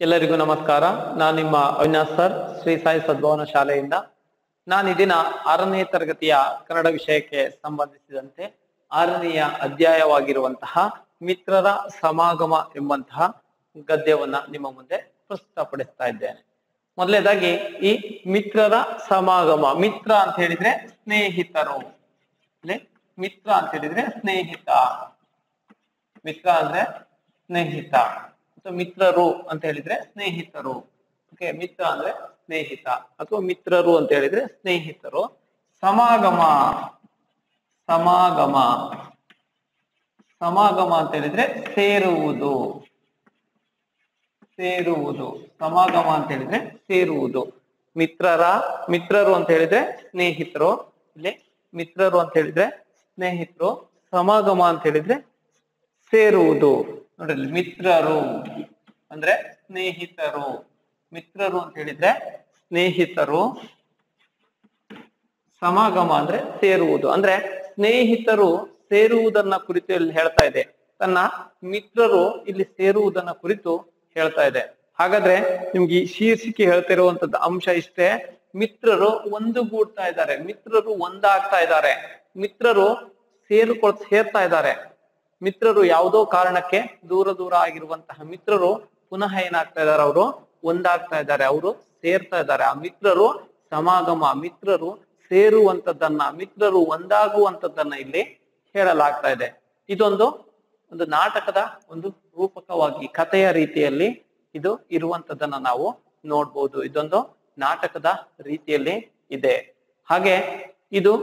ಎಲ್ಲರಿಗೂ ನಮಸ್ಕಾರ ನಾನು ನಿಮ್ಮ ಅವಿನಾಶ್ ಸರ್ ಶ್ರೀ ಸಾಯಿ ಸದ್ಭವನ ಶಾಲೆಯಿಂದ ನಾನು ಈ ದಿನ ಆರನೇ ತರಗತಿಯ ಕನ್ನಡ ವಿಷಯಕ್ಕೆ ಸಂಬಂಧಿಸಿದಂತೆ ಆರನೆಯ ಅಧ್ಯಾಯವಾಗಿರುವಂತಹ ಮಿತ್ರರ ಸಮಾಗಮ ಎಂಬಂತಹ ಗದ್ಯವನ್ನ ನಿಮ್ಮ ಮುಂದೆ ಪ್ರಸ್ತುತಪಡಿಸ್ತಾ ಇದ್ದೇನೆ ಮೊದಲನೇದಾಗಿ ಈ ಮಿತ್ರರ ಸಮಾಗಮ ಮಿತ್ರ ಅಂತ ಹೇಳಿದ್ರೆ ಸ್ನೇಹಿತರು ಇಲ್ಲಿ ಮಿತ್ರ ಅಂತ ಹೇಳಿದ್ರೆ ಸ್ನೇಹಿತ ಮಿತ್ರ ಅಂದ್ರೆ ಸ್ನೇಹಿತ ಅಥವಾ ಮಿತ್ರರು ಅಂತ ಹೇಳಿದ್ರೆ ಸ್ನೇಹಿತರು ಓಕೆ ಮಿತ್ರ ಅಂದ್ರೆ ಸ್ನೇಹಿತ ಅಥವಾ ಮಿತ್ರರು ಅಂತ ಹೇಳಿದ್ರೆ ಸ್ನೇಹಿತರು ಸಮಾಗಮ ಸಮಾಗಮ ಸಮಾಗಮ ಅಂತ ಹೇಳಿದ್ರೆ ಸೇರುವುದು ಸೇರುವುದು ಸಮಾಗಮ ಅಂತ ಹೇಳಿದ್ರೆ ಸೇರುವುದು ಮಿತ್ರರ ಮಿತ್ರರು ಅಂತ ಹೇಳಿದ್ರೆ ಸ್ನೇಹಿತರು ಇಲ್ಲಿ ಮಿತ್ರರು ಅಂತ ಹೇಳಿದ್ರೆ ಸ್ನೇಹಿತರು ಸಮಾಗಮ ಅಂತ ಹೇಳಿದ್ರೆ ಸೇರುವುದು ನೋಡ್ರಿ ಇಲ್ಲಿ ಮಿತ್ರರು ಅಂದ್ರೆ ಸ್ನೇಹಿತರು ಮಿತ್ರರು ಅಂತ ಹೇಳಿದ್ರೆ ಸ್ನೇಹಿತರು ಸಮಾಗಮ ಅಂದ್ರೆ ಸೇರುವುದು ಅಂದ್ರೆ ಸ್ನೇಹಿತರು ಸೇರುವುದನ್ನ ಕುರಿತು ಇಲ್ಲಿ ಹೇಳ್ತಾ ಇದೆ ತನ್ನ ಮಿತ್ರರು ಇಲ್ಲಿ ಸೇರುವುದನ್ನ ಕುರಿತು ಹೇಳ್ತಾ ಇದೆ ಹಾಗಾದ್ರೆ ನಿಮ್ಗೆ ಈ ಶೀರ್ಷಿಕೆ ಹೇಳ್ತಿರುವಂತದ್ದು ಅಂಶ ಇಷ್ಟೇ ಮಿತ್ರರು ಒಂದುಗೂಡ್ತಾ ಇದ್ದಾರೆ ಮಿತ್ರರು ಒಂದಾಗ್ತಾ ಇದ್ದಾರೆ ಮಿತ್ರರು ಸೇರುಕೊಳ್ ಸೇರ್ತಾ ಇದ್ದಾರೆ ಮಿತ್ರರು ಯಾವುದೋ ಕಾರಣಕ್ಕೆ ದೂರ ದೂರ ಆಗಿರುವಂತಹ ಮಿತ್ರರು ಪುನಃ ಏನಾಗ್ತಾ ಇದ್ದಾರೆ ಅವರು ಒಂದಾಗ್ತಾ ಇದ್ದಾರೆ ಅವರು ಸೇರ್ತಾ ಇದ್ದಾರೆ ಆ ಮಿತ್ರರು ಸಮಾಗಮ ಮಿತ್ರರು ಸೇರುವಂತದ್ದನ್ನ ಮಿತ್ರರು ಒಂದಾಗುವಂತದ್ದನ್ನ ಇಲ್ಲಿ ಹೇಳಲಾಗ್ತಾ ಇದೆ ಇದೊಂದು ಒಂದು ನಾಟಕದ ಒಂದು ರೂಪಕವಾಗಿ ಕಥೆಯ ರೀತಿಯಲ್ಲಿ ಇದು ಇರುವಂತದ್ದನ್ನ ನಾವು ನೋಡ್ಬೋದು ಇದೊಂದು ನಾಟಕದ ರೀತಿಯಲ್ಲಿ ಇದೆ ಹಾಗೆ ಇದು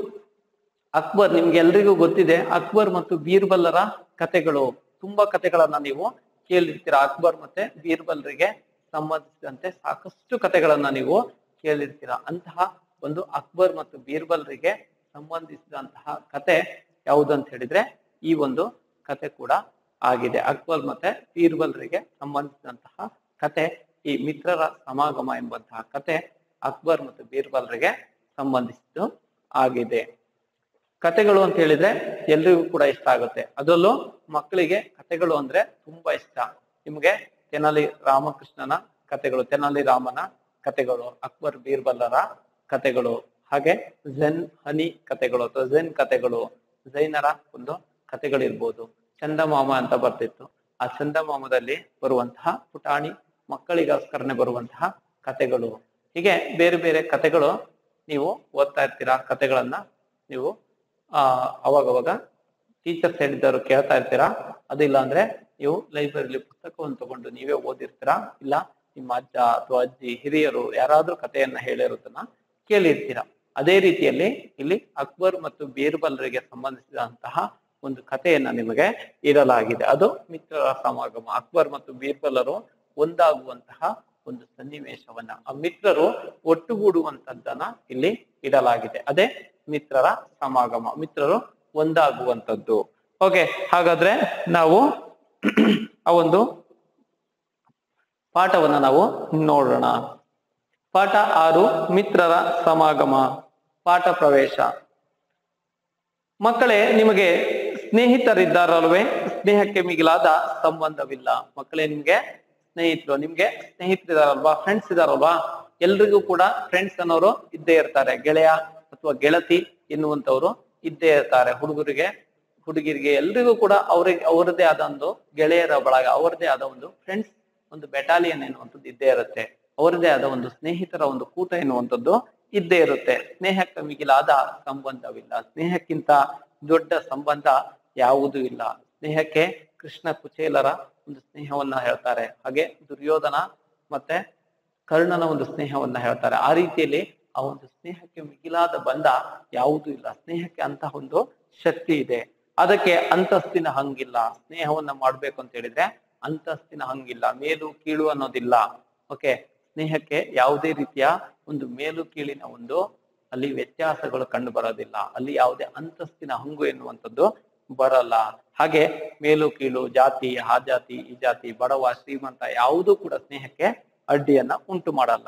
ಅಕ್ಬರ್ ನಿಮ್ಗೆ ಎಲ್ರಿಗೂ ಗೊತ್ತಿದೆ ಅಕ್ಬರ್ ಮತ್ತು ಬೀರ್ಬಲ್ಲರ ಕಥೆಗಳು ತುಂಬಾ ಕಥೆಗಳನ್ನ ನೀವು ಕೇಳಿರ್ತೀರ ಅಕ್ಬರ್ ಮತ್ತೆ ಬೀರ್ಬಲ್ರಿಗೆ ಸಂಬಂಧಿಸಿದಂತೆ ಸಾಕಷ್ಟು ಕಥೆಗಳನ್ನ ನೀವು ಕೇಳಿರ್ತೀರ ಅಂತಹ ಒಂದು ಅಕ್ಬರ್ ಮತ್ತು ಬೀರ್ಬಲ್ರಿಗೆ ಸಂಬಂಧಿಸಿದಂತಹ ಕತೆ ಯಾವುದು ಅಂತ ಹೇಳಿದ್ರೆ ಈ ಒಂದು ಕತೆ ಕೂಡ ಆಗಿದೆ ಅಕ್ಬರ್ ಮತ್ತೆ ಬೀರ್ಬಲ್ರಿಗೆ ಸಂಬಂಧಿಸಿದಂತಹ ಕತೆ ಈ ಮಿತ್ರರ ಸಮಾಗಮ ಎಂಬಂತಹ ಕತೆ ಅಕ್ಬರ್ ಮತ್ತು ಬೀರ್ಬಲ್ರಿಗೆ ಸಂಬಂಧಿಸಿದ್ದು ಆಗಿದೆ ಕತೆಗಳು ಅಂತ ಹೇಳಿದ್ರೆ ಎಲ್ರಿಗೂ ಕೂಡ ಇಷ್ಟ ಆಗುತ್ತೆ ಅದರಲ್ಲೂ ಮಕ್ಕಳಿಗೆ ಕತೆಗಳು ಅಂದ್ರೆ ತುಂಬಾ ಇಷ್ಟ ನಿಮ್ಗೆ ತೆನಾಲಿ ರಾಮಕೃಷ್ಣನ ಕತೆಗಳು ತೆನಾಲಿ ರಾಮನ ಕತೆಗಳು ಅಕ್ಬರ್ ಬೀರ್ಬಲ್ಲರ ಕತೆಗಳು ಹಾಗೆ ಝೆನ್ ಹನಿ ಕತೆಗಳು ಅಥವಾ ಝೆನ್ ಕತೆಗಳು ಜೈನರ ಒಂದು ಕತೆಗಳಿರ್ಬೋದು ಚಂದಮಾಮ ಅಂತ ಬರ್ತಿತ್ತು ಆ ಚಂದಮಾಮದಲ್ಲಿ ಬರುವಂತಹ ಪುಟಾಣಿ ಮಕ್ಕಳಿಗೋಸ್ಕರನೇ ಬರುವಂತಹ ಕತೆಗಳು ಹೀಗೆ ಬೇರೆ ಬೇರೆ ಕತೆಗಳು ನೀವು ಓದ್ತಾ ಇರ್ತೀರಾ ಕತೆಗಳನ್ನ ನೀವು ಆ ಅವಾಗವಾಗ ಟೀಚರ್ಸ್ ಹೇಳಿದ್ದವರು ಕೇಳ್ತಾ ಇರ್ತೀರಾ ಅದಿಲ್ಲ ಅಂದ್ರೆ ನೀವು ಲೈಬ್ರರಿಲಿ ಪುಸ್ತಕವನ್ನು ತಗೊಂಡು ನೀವೇ ಓದಿರ್ತೀರಾ ಇಲ್ಲ ನಿಮ್ಮ ಅಜ್ಜ ಅಥವಾ ಅಜ್ಜಿ ಹಿರಿಯರು ಯಾರಾದ್ರೂ ಕಥೆಯನ್ನ ಹೇಳಿರೋದನ್ನ ಕೇಳಿರ್ತೀರಾ ಅದೇ ರೀತಿಯಲ್ಲಿ ಇಲ್ಲಿ ಅಕ್ಬರ್ ಮತ್ತು ಬೀರ್ಬಲ್ರಿಗೆ ಸಂಬಂಧಿಸಿದಂತಹ ಒಂದು ಕಥೆಯನ್ನ ನಿಮಗೆ ಇರಲಾಗಿದೆ ಅದು ಮಿತ್ರರ ಸಮಾಗಮ ಅಕ್ಬರ್ ಮತ್ತು ಬೀರ್ಬಲರು ಒಂದಾಗುವಂತಹ ಒಂದು ಸನ್ನಿವೇಶವನ್ನ ಆ ಮಿತ್ರರು ಒಟ್ಟುಗೂಡುವಂತದ್ದನ್ನ ಇಲ್ಲಿ ಇಡಲಾಗಿದೆ ಅದೇ ಮಿತ್ರರ ಸಮಾಗಮ ಮಿತ್ರರು ಒಂದಾಗುವಂತದ್ದು ಓಕೆ ಹಾಗಾದ್ರೆ ನಾವು ಆ ಒಂದು ಪಾಠವನ್ನ ನಾವು ನೋಡೋಣ ಪಾಠ ಆರು ಮಿತ್ರರ ಸಮಾಗಮ ಪಾಠ ಪ್ರವೇಶ ಮಕ್ಕಳೇ ನಿಮಗೆ ಸ್ನೇಹಿತರಿದ್ದಾರಲ್ವೇ ಸ್ನೇಹಕ್ಕೆ ಮಿಗಿಲಾದ ಸಂಬಂಧವಿಲ್ಲ ಮಕ್ಕಳೇ ನಿಮ್ಗೆ ಸ್ನೇಹಿತರು ನಿಮ್ಗೆ ಸ್ನೇಹಿತರಿದಾರಲ್ವಾ ಫ್ರೆಂಡ್ಸ್ ಇದಾರಲ್ವಾ ಎಲ್ರಿಗೂ ಕೂಡ ಫ್ರೆಂಡ್ಸ್ ಅನ್ನೋರು ಇದ್ದೇ ಇರ್ತಾರೆ ಗೆಳೆಯ ಅಥವಾ ಗೆಳತಿ ಎನ್ನುವಂತವ್ರು ಇದ್ದೇ ಇರ್ತಾರೆ ಹುಡುಗರಿಗೆ ಹುಡುಗಿರಿಗೆ ಎಲ್ರಿಗೂ ಕೂಡ ಅವ್ರಿಗೆ ಅವರದೇ ಆದ ಒಂದು ಗೆಳೆಯರ ಬಳಗ ಅವರದೇ ಆದ ಒಂದು ಫ್ರೆಂಡ್ಸ್ ಒಂದು ಬೆಟಾಲಿಯನ್ ಎನ್ನುವಂಥದ್ದು ಇದ್ದೇ ಇರುತ್ತೆ ಅವರದೇ ಆದ ಒಂದು ಸ್ನೇಹಿತರ ಒಂದು ಕೂಟ ಎನ್ನುವಂಥದ್ದು ಇದ್ದೇ ಇರುತ್ತೆ ಸ್ನೇಹಕ್ಕೆ ಮಿಗಿಲಾದ ಸಂಬಂಧವಿಲ್ಲ ಸ್ನೇಹಕ್ಕಿಂತ ದೊಡ್ಡ ಸಂಬಂಧ ಯಾವುದೂ ಇಲ್ಲ ಸ್ನೇಹಕ್ಕೆ ಕೃಷ್ಣ ಕುಚೇಲರ ಒಂದು ಸ್ನೇಹವನ್ನ ಹೇಳ್ತಾರೆ ಹಾಗೆ ದುರ್ಯೋಧನ ಮತ್ತೆ ಕರ್ಣನ ಒಂದು ಸ್ನೇಹವನ್ನ ಹೇಳ್ತಾರೆ ಆ ರೀತಿಯಲ್ಲಿ ಆ ಒಂದು ಸ್ನೇಹಕ್ಕೆ ಮಿಗಿಲಾದ ಬಂಧ ಯಾವುದೂ ಇಲ್ಲ ಸ್ನೇಹಕ್ಕೆ ಅಂತಹ ಒಂದು ಶಕ್ತಿ ಇದೆ ಅದಕ್ಕೆ ಅಂತಸ್ತಿನ ಹಂಗಿಲ್ಲ ಸ್ನೇಹವನ್ನ ಮಾಡ್ಬೇಕು ಅಂತ ಹೇಳಿದ್ರೆ ಅಂತಸ್ತಿನ ಹಂಗಿಲ್ಲ ಮೇಲು ಕೀಳು ಅನ್ನೋದಿಲ್ಲ ಓಕೆ ಸ್ನೇಹಕ್ಕೆ ಯಾವುದೇ ರೀತಿಯ ಒಂದು ಮೇಲು ಕೀಳಿನ ಒಂದು ಅಲ್ಲಿ ವ್ಯತ್ಯಾಸಗಳು ಕಂಡು ಬರೋದಿಲ್ಲ ಅಲ್ಲಿ ಯಾವುದೇ ಅಂತಸ್ತಿನ ಹಂಗು ಎನ್ನುವಂಥದ್ದು ಬರಲ್ಲ ಹಾಗೆ ಮೇಲು ಕೀಳು ಜಾತಿ ಆ ಜಾತಿ ಈ ಜಾತಿ ಬಡವ ಶ್ರೀಮಂತ ಯಾವುದೂ ಕೂಡ ಸ್ನೇಹಕ್ಕೆ ಅಡ್ಡಿಯನ್ನ ಉಂಟು ಮಾಡಲ್ಲ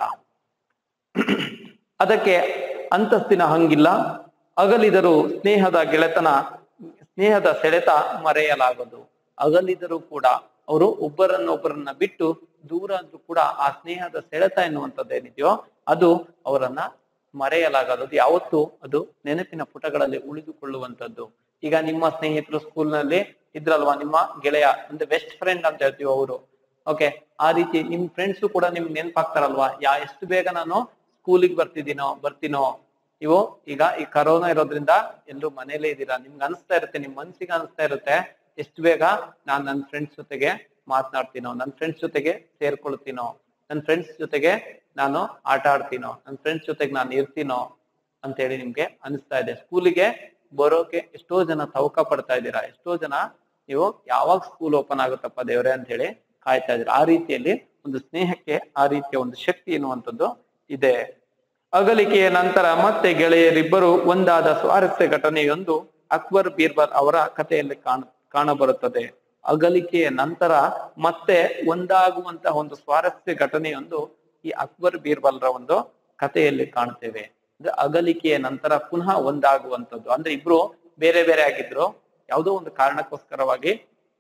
ಅದಕ್ಕೆ ಅಂತಸ್ತಿನ ಹಂಗಿಲ್ಲ ಅಗಲಿದರೂ ಸ್ನೇಹದ ಗೆಳೆತನ ಸ್ನೇಹದ ಸೆಳೆತ ಮರೆಯಲಾಗದು ಅಗಲಿದರೂ ಕೂಡ ಅವರು ಒಬ್ಬರನ್ನೊಬ್ಬರನ್ನ ಬಿಟ್ಟು ದೂರ ಆದ್ರೂ ಕೂಡ ಆ ಸ್ನೇಹದ ಸೆಳೆತ ಎನ್ನುವಂಥದ್ದು ಏನಿದೆಯೋ ಅದು ಅವರನ್ನ ಮರೆಯಲಾಗದು ಅದು ಯಾವತ್ತೂ ಅದು ನೆನಪಿನ ಪುಟಗಳಲ್ಲಿ ಉಳಿದುಕೊಳ್ಳುವಂಥದ್ದು ಈಗ ನಿಮ್ಮ ಸ್ನೇಹಿತರು ಸ್ಕೂಲ್ ನಲ್ಲಿ ಇದ್ರಲ್ವಾ ನಿಮ್ಮ ಗೆಳೆಯ ಅಂದ್ರೆ ಬೆಸ್ಟ್ ಫ್ರೆಂಡ್ ಅಂತ ಹೇಳ್ತೀವಿ ಅವರು ಓಕೆ ಆ ರೀತಿ ನಿಮ್ ಫ್ರೆಂಡ್ಸ್ ಕೂಡ ನಿಮ್ಗೆ ನೆನಪಾಗ್ತಾರಲ್ವಾ ಯಾ ಎಷ್ಟು ಬೇಗ ನಾನು ಸ್ಕೂಲಿಗೆ ಬರ್ತಿದ್ದೀನೋ ಬರ್ತೀನೋ ಇವು ಈಗ ಈ ಕರೋನಾ ಇರೋದ್ರಿಂದ ಎಲ್ರು ಮನೇಲೇ ಇದ್ದೀರಾ ನಿಮ್ಗೆ ಅನಿಸ್ತಾ ಇರುತ್ತೆ ನಿಮ್ ಮನ್ಸಿಗೆ ಅನಿಸ್ತಾ ಇರುತ್ತೆ ಎಷ್ಟು ಬೇಗ ನಾನ್ ನನ್ನ ಫ್ರೆಂಡ್ಸ್ ಜೊತೆಗೆ ಮಾತನಾಡ್ತೀನೋ ನನ್ನ ಫ್ರೆಂಡ್ಸ್ ಜೊತೆಗೆ ಸೇರ್ಕೊಳ್ತೀನೋ ನನ್ನ ಫ್ರೆಂಡ್ಸ್ ಜೊತೆಗೆ ನಾನು ಆಟ ಆಡ್ತೀನೋ ನನ್ನ ಫ್ರೆಂಡ್ಸ್ ಜೊತೆಗೆ ನಾನು ಇರ್ತೀನೋ ಅಂತೇಳಿ ನಿಮ್ಗೆ ಅನಿಸ್ತಾ ಇದೆ ಸ್ಕೂಲಿಗೆ ಬರೋಕೆ ಎಷ್ಟೋ ಜನ ತವಕ ಪಡ್ತಾ ಇದ್ದೀರಾ ಎಷ್ಟೋ ಜನ ನೀವು ಯಾವಾಗ ಸ್ಕೂಲ್ ಓಪನ್ ಆಗುತ್ತಪ್ಪ ದೇವ್ರೆ ಅಂತ ಹೇಳಿ ಕಾಯ್ತಾ ಇದ್ದೀರಾ ಆ ರೀತಿಯಲ್ಲಿ ಒಂದು ಸ್ನೇಹಕ್ಕೆ ಆ ರೀತಿಯ ಒಂದು ಶಕ್ತಿ ಎನ್ನುವಂಥದ್ದು ಇದೆ ಅಗಲಿಕೆಯ ನಂತರ ಮತ್ತೆ ಗೆಳೆಯರಿಬ್ಬರು ಒಂದಾದ ಸ್ವಾರಸ್ಯ ಘಟನೆಯೊಂದು ಅಕ್ಬರ್ ಬೀರ್ಬಲ್ ಅವರ ಕಥೆಯಲ್ಲಿ ಕಾಣ ಕಾಣಬರುತ್ತದೆ ಅಗಲಿಕೆಯ ನಂತರ ಮತ್ತೆ ಒಂದಾಗುವಂತಹ ಒಂದು ಸ್ವಾರಸ್ಯ ಘಟನೆಯೊಂದು ಈ ಅಕ್ಬರ್ ಬೀರ್ಬಲ್ರ ಒಂದು ಕಥೆಯಲ್ಲಿ ಕಾಣ್ತೇವೆ ಅಂದ್ರೆ ಅಗಲಿಕೆಯ ನಂತರ ಪುನಃ ಒಂದಾಗುವಂತದ್ದು ಅಂದ್ರೆ ಇಬ್ರು ಬೇರೆ ಬೇರೆ ಆಗಿದ್ರು ಯಾವುದೋ ಒಂದು ಕಾರಣಕ್ಕೋಸ್ಕರವಾಗಿ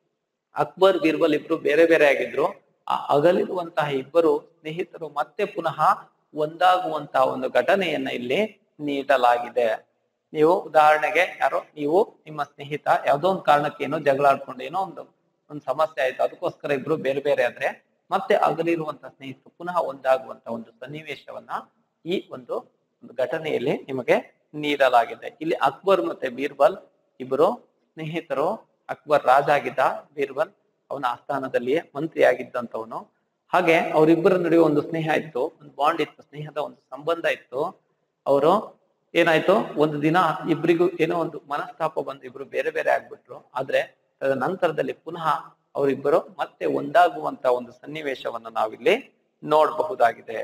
ಅಕ್ಬರ್ ಬೀರ್ಬಲ್ ಇಬ್ರು ಬೇರೆ ಬೇರೆ ಆಗಿದ್ರು ಆ ಅಗಲಿರುವಂತಹ ಇಬ್ಬರು ಸ್ನೇಹಿತರು ಮತ್ತೆ ಪುನಃ ಒಂದಾಗುವಂತಹ ಒಂದು ಘಟನೆಯನ್ನ ಇಲ್ಲಿ ನೀಡಲಾಗಿದೆ ನೀವು ಉದಾಹರಣೆಗೆ ಯಾರೋ ನೀವು ನಿಮ್ಮ ಸ್ನೇಹಿತ ಯಾವ್ದೋ ಒಂದು ಕಾರಣಕ್ಕೆ ಏನೋ ಜಗಳ ಆಡ್ಕೊಂಡು ಏನೋ ಒಂದು ಒಂದು ಸಮಸ್ಯೆ ಆಯ್ತು ಅದಕ್ಕೋಸ್ಕರ ಇಬ್ರು ಬೇರೆ ಬೇರೆ ಆದ್ರೆ ಮತ್ತೆ ಅಗಲಿರುವಂತಹ ಸ್ನೇಹಿತರು ಪುನಃ ಒಂದಾಗುವಂತ ಒಂದು ಸನ್ನಿವೇಶವನ್ನ ಈ ಒಂದು ಒಂದು ಘಟನೆಯಲ್ಲಿ ನಿಮಗೆ ನೀಡಲಾಗಿದೆ ಇಲ್ಲಿ ಅಕ್ಬರ್ ಮತ್ತೆ ಬೀರ್ಬಲ್ ಇಬ್ಬರು ಸ್ನೇಹಿತರು ಅಕ್ಬರ್ ರಾಜ ಆಗಿದ್ದ ಬೀರ್ಬಲ್ ಅವನ ಆಸ್ಥಾನದಲ್ಲಿಯೇ ಮಂತ್ರಿ ಆಗಿದ್ದಂತವನು ಹಾಗೆ ಅವರಿಬ್ಬರ ನಡುವೆ ಒಂದು ಸ್ನೇಹ ಇತ್ತು ಒಂದು ಬಾಂಡ್ ಇತ್ತು ಸ್ನೇಹದ ಒಂದು ಸಂಬಂಧ ಇತ್ತು ಅವರು ಏನಾಯ್ತು ಒಂದು ದಿನ ಇಬ್ರಿಗೂ ಏನೋ ಒಂದು ಮನಸ್ತಾಪ ಬಂದು ಇಬ್ರು ಬೇರೆ ಬೇರೆ ಆಗ್ಬಿಟ್ರು ಆದ್ರೆ ತದ ನಂತರದಲ್ಲಿ ಪುನಃ ಅವರಿಬ್ಬರು ಮತ್ತೆ ಒಂದಾಗುವಂತ ಒಂದು ಸನ್ನಿವೇಶವನ್ನ ನಾವಿಲ್ಲಿ ನೋಡಬಹುದಾಗಿದೆ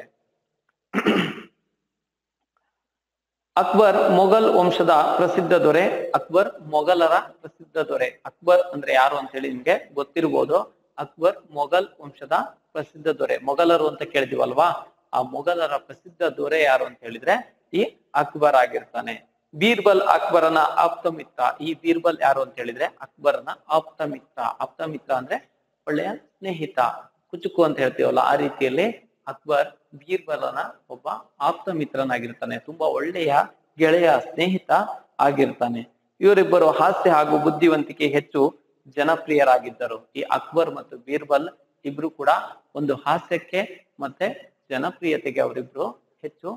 ಅಕ್ಬರ್ ಮೊಘಲ್ ವಂಶದ ಪ್ರಸಿದ್ಧ ದೊರೆ ಅಕ್ಬರ್ ಮೊಘಲರ ಪ್ರಸಿದ್ಧ ದೊರೆ ಅಕ್ಬರ್ ಅಂದ್ರೆ ಯಾರು ಅಂತ ಹೇಳಿ ನಿಮ್ಗೆ ಗೊತ್ತಿರ್ಬೋದು ಅಕ್ಬರ್ ಮೊಘಲ್ ವಂಶದ ಪ್ರಸಿದ್ಧ ದೊರೆ ಮೊಘಲರು ಅಂತ ಕೇಳಿದಿವಲ್ವಾ ಆ ಮೊಘಲರ ಪ್ರಸಿದ್ಧ ದೊರೆ ಯಾರು ಅಂತ ಹೇಳಿದ್ರೆ ಈ ಅಕ್ಬರ್ ಆಗಿರ್ತಾನೆ ಬೀರ್ಬಲ್ ಅಕ್ಬರನ ಆಪ್ತಮಿತ್ರ ಈ ಬೀರ್ಬಲ್ ಯಾರು ಅಂತ ಹೇಳಿದ್ರೆ ಅಕ್ಬರನ ಆಪ್ತಮಿತ್ರ ಆಪ್ತಮಿತ್ರ ಅಂದ್ರೆ ಒಳ್ಳೆಯ ಸ್ನೇಹಿತ ಕುಚುಕು ಅಂತ ಹೇಳ್ತೀವಲ್ಲ ಆ ರೀತಿಯಲ್ಲಿ ಅಕ್ಬರ್ ಬೀರ್ಬಲನ ಒಬ್ಬ ಆಪ್ತ ಮಿತ್ರನಾಗಿರ್ತಾನೆ ತುಂಬಾ ಒಳ್ಳೆಯ ಗೆಳೆಯ ಸ್ನೇಹಿತ ಆಗಿರ್ತಾನೆ ಇವರಿಬ್ಬರು ಹಾಸ್ಯ ಹಾಗೂ ಬುದ್ಧಿವಂತಿಕೆ ಹೆಚ್ಚು ಜನಪ್ರಿಯರಾಗಿದ್ದರು ಈ ಅಕ್ಬರ್ ಮತ್ತು ಬೀರ್ಬಲ್ ಇಬ್ರು ಕೂಡ ಒಂದು ಹಾಸ್ಯಕ್ಕೆ ಮತ್ತೆ ಜನಪ್ರಿಯತೆಗೆ ಅವರಿಬ್ರು ಹೆಚ್ಚು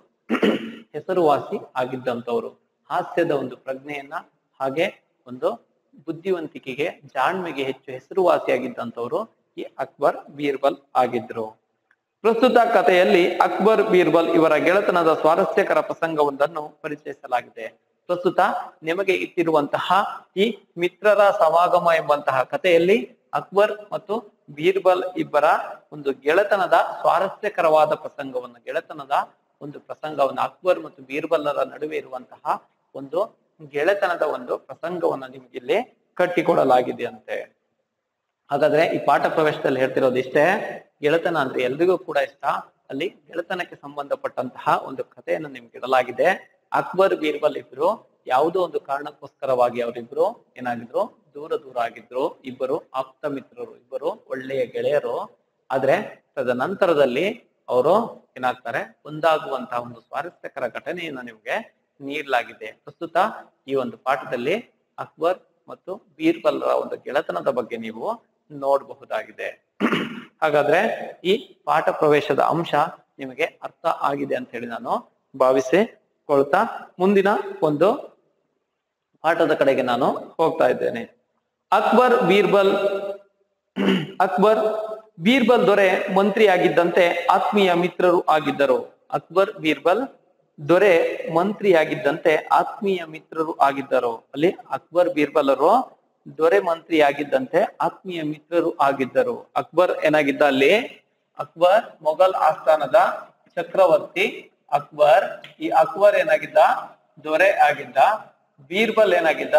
ಹೆಸರುವಾಸಿ ಆಗಿದ್ದಂಥವ್ರು ಹಾಸ್ಯದ ಒಂದು ಪ್ರಜ್ಞೆಯನ್ನ ಹಾಗೆ ಒಂದು ಬುದ್ಧಿವಂತಿಕೆಗೆ ಜಾಣ್ಮೆಗೆ ಹೆಚ್ಚು ಹೆಸರುವಾಸಿಯಾಗಿದ್ದಂಥವ್ರು ಈ ಅಕ್ಬರ್ ಬೀರ್ಬಲ್ ಆಗಿದ್ರು ಪ್ರಸ್ತುತ ಕಥೆಯಲ್ಲಿ ಅಕ್ಬರ್ ಬೀರ್ಬಲ್ ಇವರ ಗೆಳೆತನದ ಸ್ವಾರಸ್ಯಕರ ಪ್ರಸಂಗವೊಂದನ್ನು ಪರಿಚಯಿಸಲಾಗಿದೆ ಪ್ರಸ್ತುತ ನಿಮಗೆ ಇಟ್ಟಿರುವಂತಹ ಈ ಮಿತ್ರರ ಸಮಾಗಮ ಎಂಬಂತಹ ಕಥೆಯಲ್ಲಿ ಅಕ್ಬರ್ ಮತ್ತು ಬೀರ್ಬಲ್ ಇಬ್ಬರ ಒಂದು ಗೆಳೆತನದ ಸ್ವಾರಸ್ಯಕರವಾದ ಪ್ರಸಂಗವನ್ನು ಗೆಳೆತನದ ಒಂದು ಪ್ರಸಂಗವನ್ನು ಅಕ್ಬರ್ ಮತ್ತು ಬೀರ್ಬಲ್ಲರ ನಡುವೆ ಇರುವಂತಹ ಒಂದು ಗೆಳೆತನದ ಒಂದು ಪ್ರಸಂಗವನ್ನು ನಿಮ್ಗೆ ಇಲ್ಲಿ ಕಟ್ಟಿಕೊಡಲಾಗಿದೆ ಅಂತೆ ಹಾಗಾದ್ರೆ ಈ ಪಾಠ ಪ್ರವೇಶದಲ್ಲಿ ಹೇಳ್ತಿರೋದು ಇಷ್ಟೇ ಗೆಳೆತನ ಅಂದ್ರೆ ಎಲ್ರಿಗೂ ಕೂಡ ಇಷ್ಟ ಅಲ್ಲಿ ಗೆಳೆತನಕ್ಕೆ ಸಂಬಂಧಪಟ್ಟಂತಹ ಒಂದು ಕಥೆಯನ್ನು ನಿಮ್ಗೆ ಇಡಲಾಗಿದೆ ಅಕ್ಬರ್ ಬೀರ್ಬಲ್ ಇಬ್ರು ಯಾವುದೋ ಒಂದು ಕಾರಣಕ್ಕೋಸ್ಕರವಾಗಿ ಅವರಿಬ್ರು ಏನಾಗಿದ್ರು ದೂರ ದೂರ ಆಗಿದ್ರು ಇಬ್ಬರು ಆಪ್ತ ಮಿತ್ರರು ಇಬ್ಬರು ಒಳ್ಳೆಯ ಗೆಳೆಯರು ಆದ್ರೆ ತದನಂತರದಲ್ಲಿ ಅವರು ಏನಾಗ್ತಾರೆ ಒಂದಾಗುವಂತಹ ಒಂದು ಸ್ವಾರಸ್ಯಕರ ಘಟನೆಯನ್ನ ನಿಮ್ಗೆ ನೀಡಲಾಗಿದೆ ಪ್ರಸ್ತುತ ಈ ಒಂದು ಪಾಠದಲ್ಲಿ ಅಕ್ಬರ್ ಮತ್ತು ಬೀರ್ಬಲ್ರ ಒಂದು ಗೆಳೆತನದ ಬಗ್ಗೆ ನೀವು ನೋಡಬಹುದಾಗಿದೆ ಹಾಗಾದ್ರೆ ಈ ಪಾಠ ಪ್ರವೇಶದ ಅಂಶ ನಿಮಗೆ ಅರ್ಥ ಆಗಿದೆ ಅಂತ ಹೇಳಿ ನಾನು ಭಾವಿಸಿಕೊಳ್ತಾ ಮುಂದಿನ ಒಂದು ಪಾಠದ ಕಡೆಗೆ ನಾನು ಹೋಗ್ತಾ ಇದ್ದೇನೆ ಅಕ್ಬರ್ ಬೀರ್ಬಲ್ ಅಕ್ಬರ್ ಬೀರ್ಬಲ್ ದೊರೆ ಮಂತ್ರಿಯಾಗಿದ್ದಂತೆ ಆತ್ಮೀಯ ಮಿತ್ರರು ಆಗಿದ್ದರು ಅಕ್ಬರ್ ಬೀರ್ಬಲ್ ದೊರೆ ಮಂತ್ರಿಯಾಗಿದ್ದಂತೆ ಆತ್ಮೀಯ ಮಿತ್ರರು ಆಗಿದ್ದರು ಅಲ್ಲಿ ಅಕ್ಬರ್ ಬೀರ್ಬಲರು ದೊರೆ ಮಂತ್ರಿಯಾಗಿದ್ದಂತೆ ಆತ್ಮೀಯ ಮಿತ್ರರು ಆಗಿದ್ದರು ಅಕ್ಬರ್ ಏನಾಗಿದ್ದ ಅಲ್ಲಿ ಅಕ್ಬರ್ ಮೊಘಲ್ ಆಸ್ಥಾನದ ಚಕ್ರವರ್ತಿ ಅಕ್ಬರ್ ಈ ಅಕ್ಬರ್ ಏನಾಗಿದ್ದ ದೊರೆ ಆಗಿದ್ದ ಬೀರ್ಬಲ್ ಏನಾಗಿದ್ದ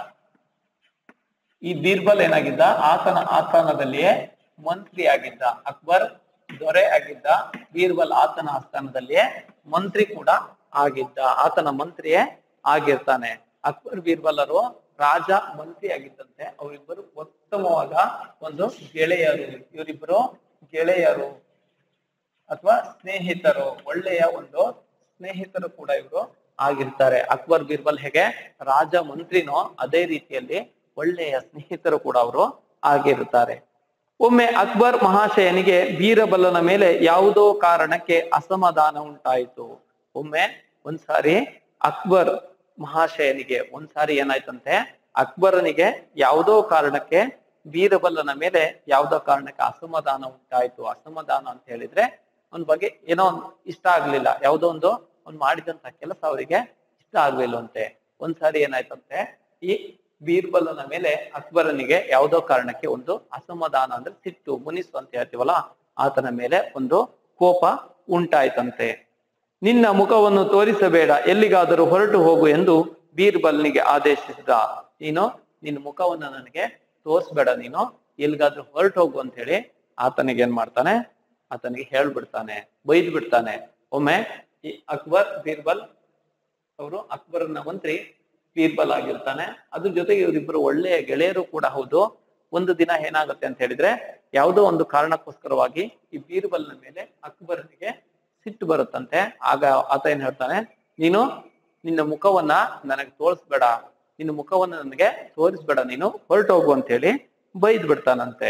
ಈ ಬೀರ್ಬಲ್ ಏನಾಗಿದ್ದ ಆತನ ಆಸ್ಥಾನದಲ್ಲಿಯೇ ಮಂತ್ರಿ ಆಗಿದ್ದ ಅಕ್ಬರ್ ದೊರೆ ಆಗಿದ್ದ ಬೀರ್ಬಲ್ ಆತನ ಆಸ್ಥಾನದಲ್ಲಿಯೇ ಮಂತ್ರಿ ಕೂಡ ಆಗಿದ್ದ ಆತನ ಮಂತ್ರಿಯೇ ಆಗಿರ್ತಾನೆ ಅಕ್ಬರ್ ಬೀರ್ಬಲರು ರಾಜ ಮಂತ್ರಿ ಆಗಿದ್ದಂತೆ ಅವರಿಬ್ಬರು ಉತ್ತಮವಾದ ಒಂದು ಗೆಳೆಯರು ಇವರಿಬ್ಬರು ಗೆಳೆಯರು ಅಥವಾ ಸ್ನೇಹಿತರು ಒಳ್ಳೆಯ ಒಂದು ಸ್ನೇಹಿತರು ಕೂಡ ಇವರು ಆಗಿರ್ತಾರೆ ಅಕ್ಬರ್ ಬೀರ್ಬಲ್ ಹೇಗೆ ರಾಜ ಮಂತ್ರಿನೋ ಅದೇ ರೀತಿಯಲ್ಲಿ ಒಳ್ಳೆಯ ಸ್ನೇಹಿತರು ಕೂಡ ಅವರು ಆಗಿರುತ್ತಾರೆ ಒಮ್ಮೆ ಅಕ್ಬರ್ ಮಹಾಶಯನಿಗೆ ಬೀರಬಲ್ಲನ ಮೇಲೆ ಯಾವುದೋ ಕಾರಣಕ್ಕೆ ಅಸಮಾಧಾನ ಉಂಟಾಯಿತು ಒಮ್ಮೆ ಒಂದ್ಸಾರಿ ಅಕ್ಬರ್ ಮಹಾಶಯನಿಗೆ ಒಂದ್ಸಾರಿ ಏನಾಯ್ತಂತೆ ಅಕ್ಬರನಿಗೆ ಯಾವುದೋ ಕಾರಣಕ್ಕೆ ಬೀರಬಲ್ಲನ ಮೇಲೆ ಯಾವುದೋ ಕಾರಣಕ್ಕೆ ಅಸಮಾಧಾನ ಉಂಟಾಯ್ತು ಅಸಮಾಧಾನ ಅಂತ ಹೇಳಿದ್ರೆ ಅವನ ಬಗ್ಗೆ ಏನೋ ಒಂದು ಇಷ್ಟ ಆಗ್ಲಿಲ್ಲ ಯಾವುದೋ ಒಂದು ಅವ್ನು ಮಾಡಿದಂತ ಕೆಲಸ ಅವರಿಗೆ ಇಷ್ಟ ಆಗ್ಲಿಲ್ಲಂತೆ ಒಂದ್ಸಾರಿ ಏನಾಯ್ತಂತೆ ಈ ಬೀರ್ಬಲನ ಮೇಲೆ ಅಕ್ಬರನಿಗೆ ಯಾವುದೋ ಕಾರಣಕ್ಕೆ ಒಂದು ಅಸಮಾಧಾನ ಅಂದ್ರೆ ಸಿಟ್ಟು ಮುನಿಸು ಅಂತ ಹೇಳ್ತೀವಲ್ಲ ಆತನ ಮೇಲೆ ಒಂದು ಕೋಪ ಉಂಟಾಯ್ತಂತೆ ನಿನ್ನ ಮುಖವನ್ನು ತೋರಿಸಬೇಡ ಎಲ್ಲಿಗಾದರೂ ಹೊರಟು ಹೋಗು ಎಂದು ಬೀರ್ಬಲ್ನಿಗೆ ಆದೇಶಿಸಿದ ನೀನು ನಿನ್ನ ಮುಖವನ್ನು ನನಗೆ ತೋರಿಸ್ಬೇಡ ನೀನು ಎಲ್ಲಿಗಾದ್ರೂ ಹೊರಟು ಹೋಗು ಅಂತ ಹೇಳಿ ಆತನಿಗೆ ಏನ್ ಮಾಡ್ತಾನೆ ಆತನಿಗೆ ಹೇಳ್ಬಿಡ್ತಾನೆ ಬೈದ್ ಬಿಡ್ತಾನೆ ಒಮ್ಮೆ ಈ ಅಕ್ಬರ್ ಬೀರ್ಬಲ್ ಅವರು ಅಕ್ಬರನ ಮಂತ್ರಿ ಬೀರ್ಬಲ್ ಆಗಿರ್ತಾನೆ ಅದ್ರ ಜೊತೆಗೆ ಇವರಿಬ್ಬರು ಒಳ್ಳೆಯ ಗೆಳೆಯರು ಕೂಡ ಹೌದು ಒಂದು ದಿನ ಏನಾಗುತ್ತೆ ಅಂತ ಹೇಳಿದ್ರೆ ಯಾವುದೋ ಒಂದು ಕಾರಣಕ್ಕೋಸ್ಕರವಾಗಿ ಈ ಬೀರ್ಬಲ್ನ ಮೇಲೆ ಅಕ್ಬರನಿಗೆ ಸಿಟ್ಟು ಬರುತ್ತಂತೆ ಆಗ ಆತ ಏನ್ ಹೇಳ್ತಾನೆ ನೀನು ನಿನ್ನ ಮುಖವನ್ನ ನನಗೆ ತೋರಿಸ್ಬೇಡ ನಿನ್ನ ಮುಖವನ್ನ ನನಗೆ ತೋರಿಸ್ಬೇಡ ನೀನು ಹೊರಟೋಗು ಅಂತ ಹೇಳಿ ಬೈದ್ ಬಿಡ್ತಾನಂತೆ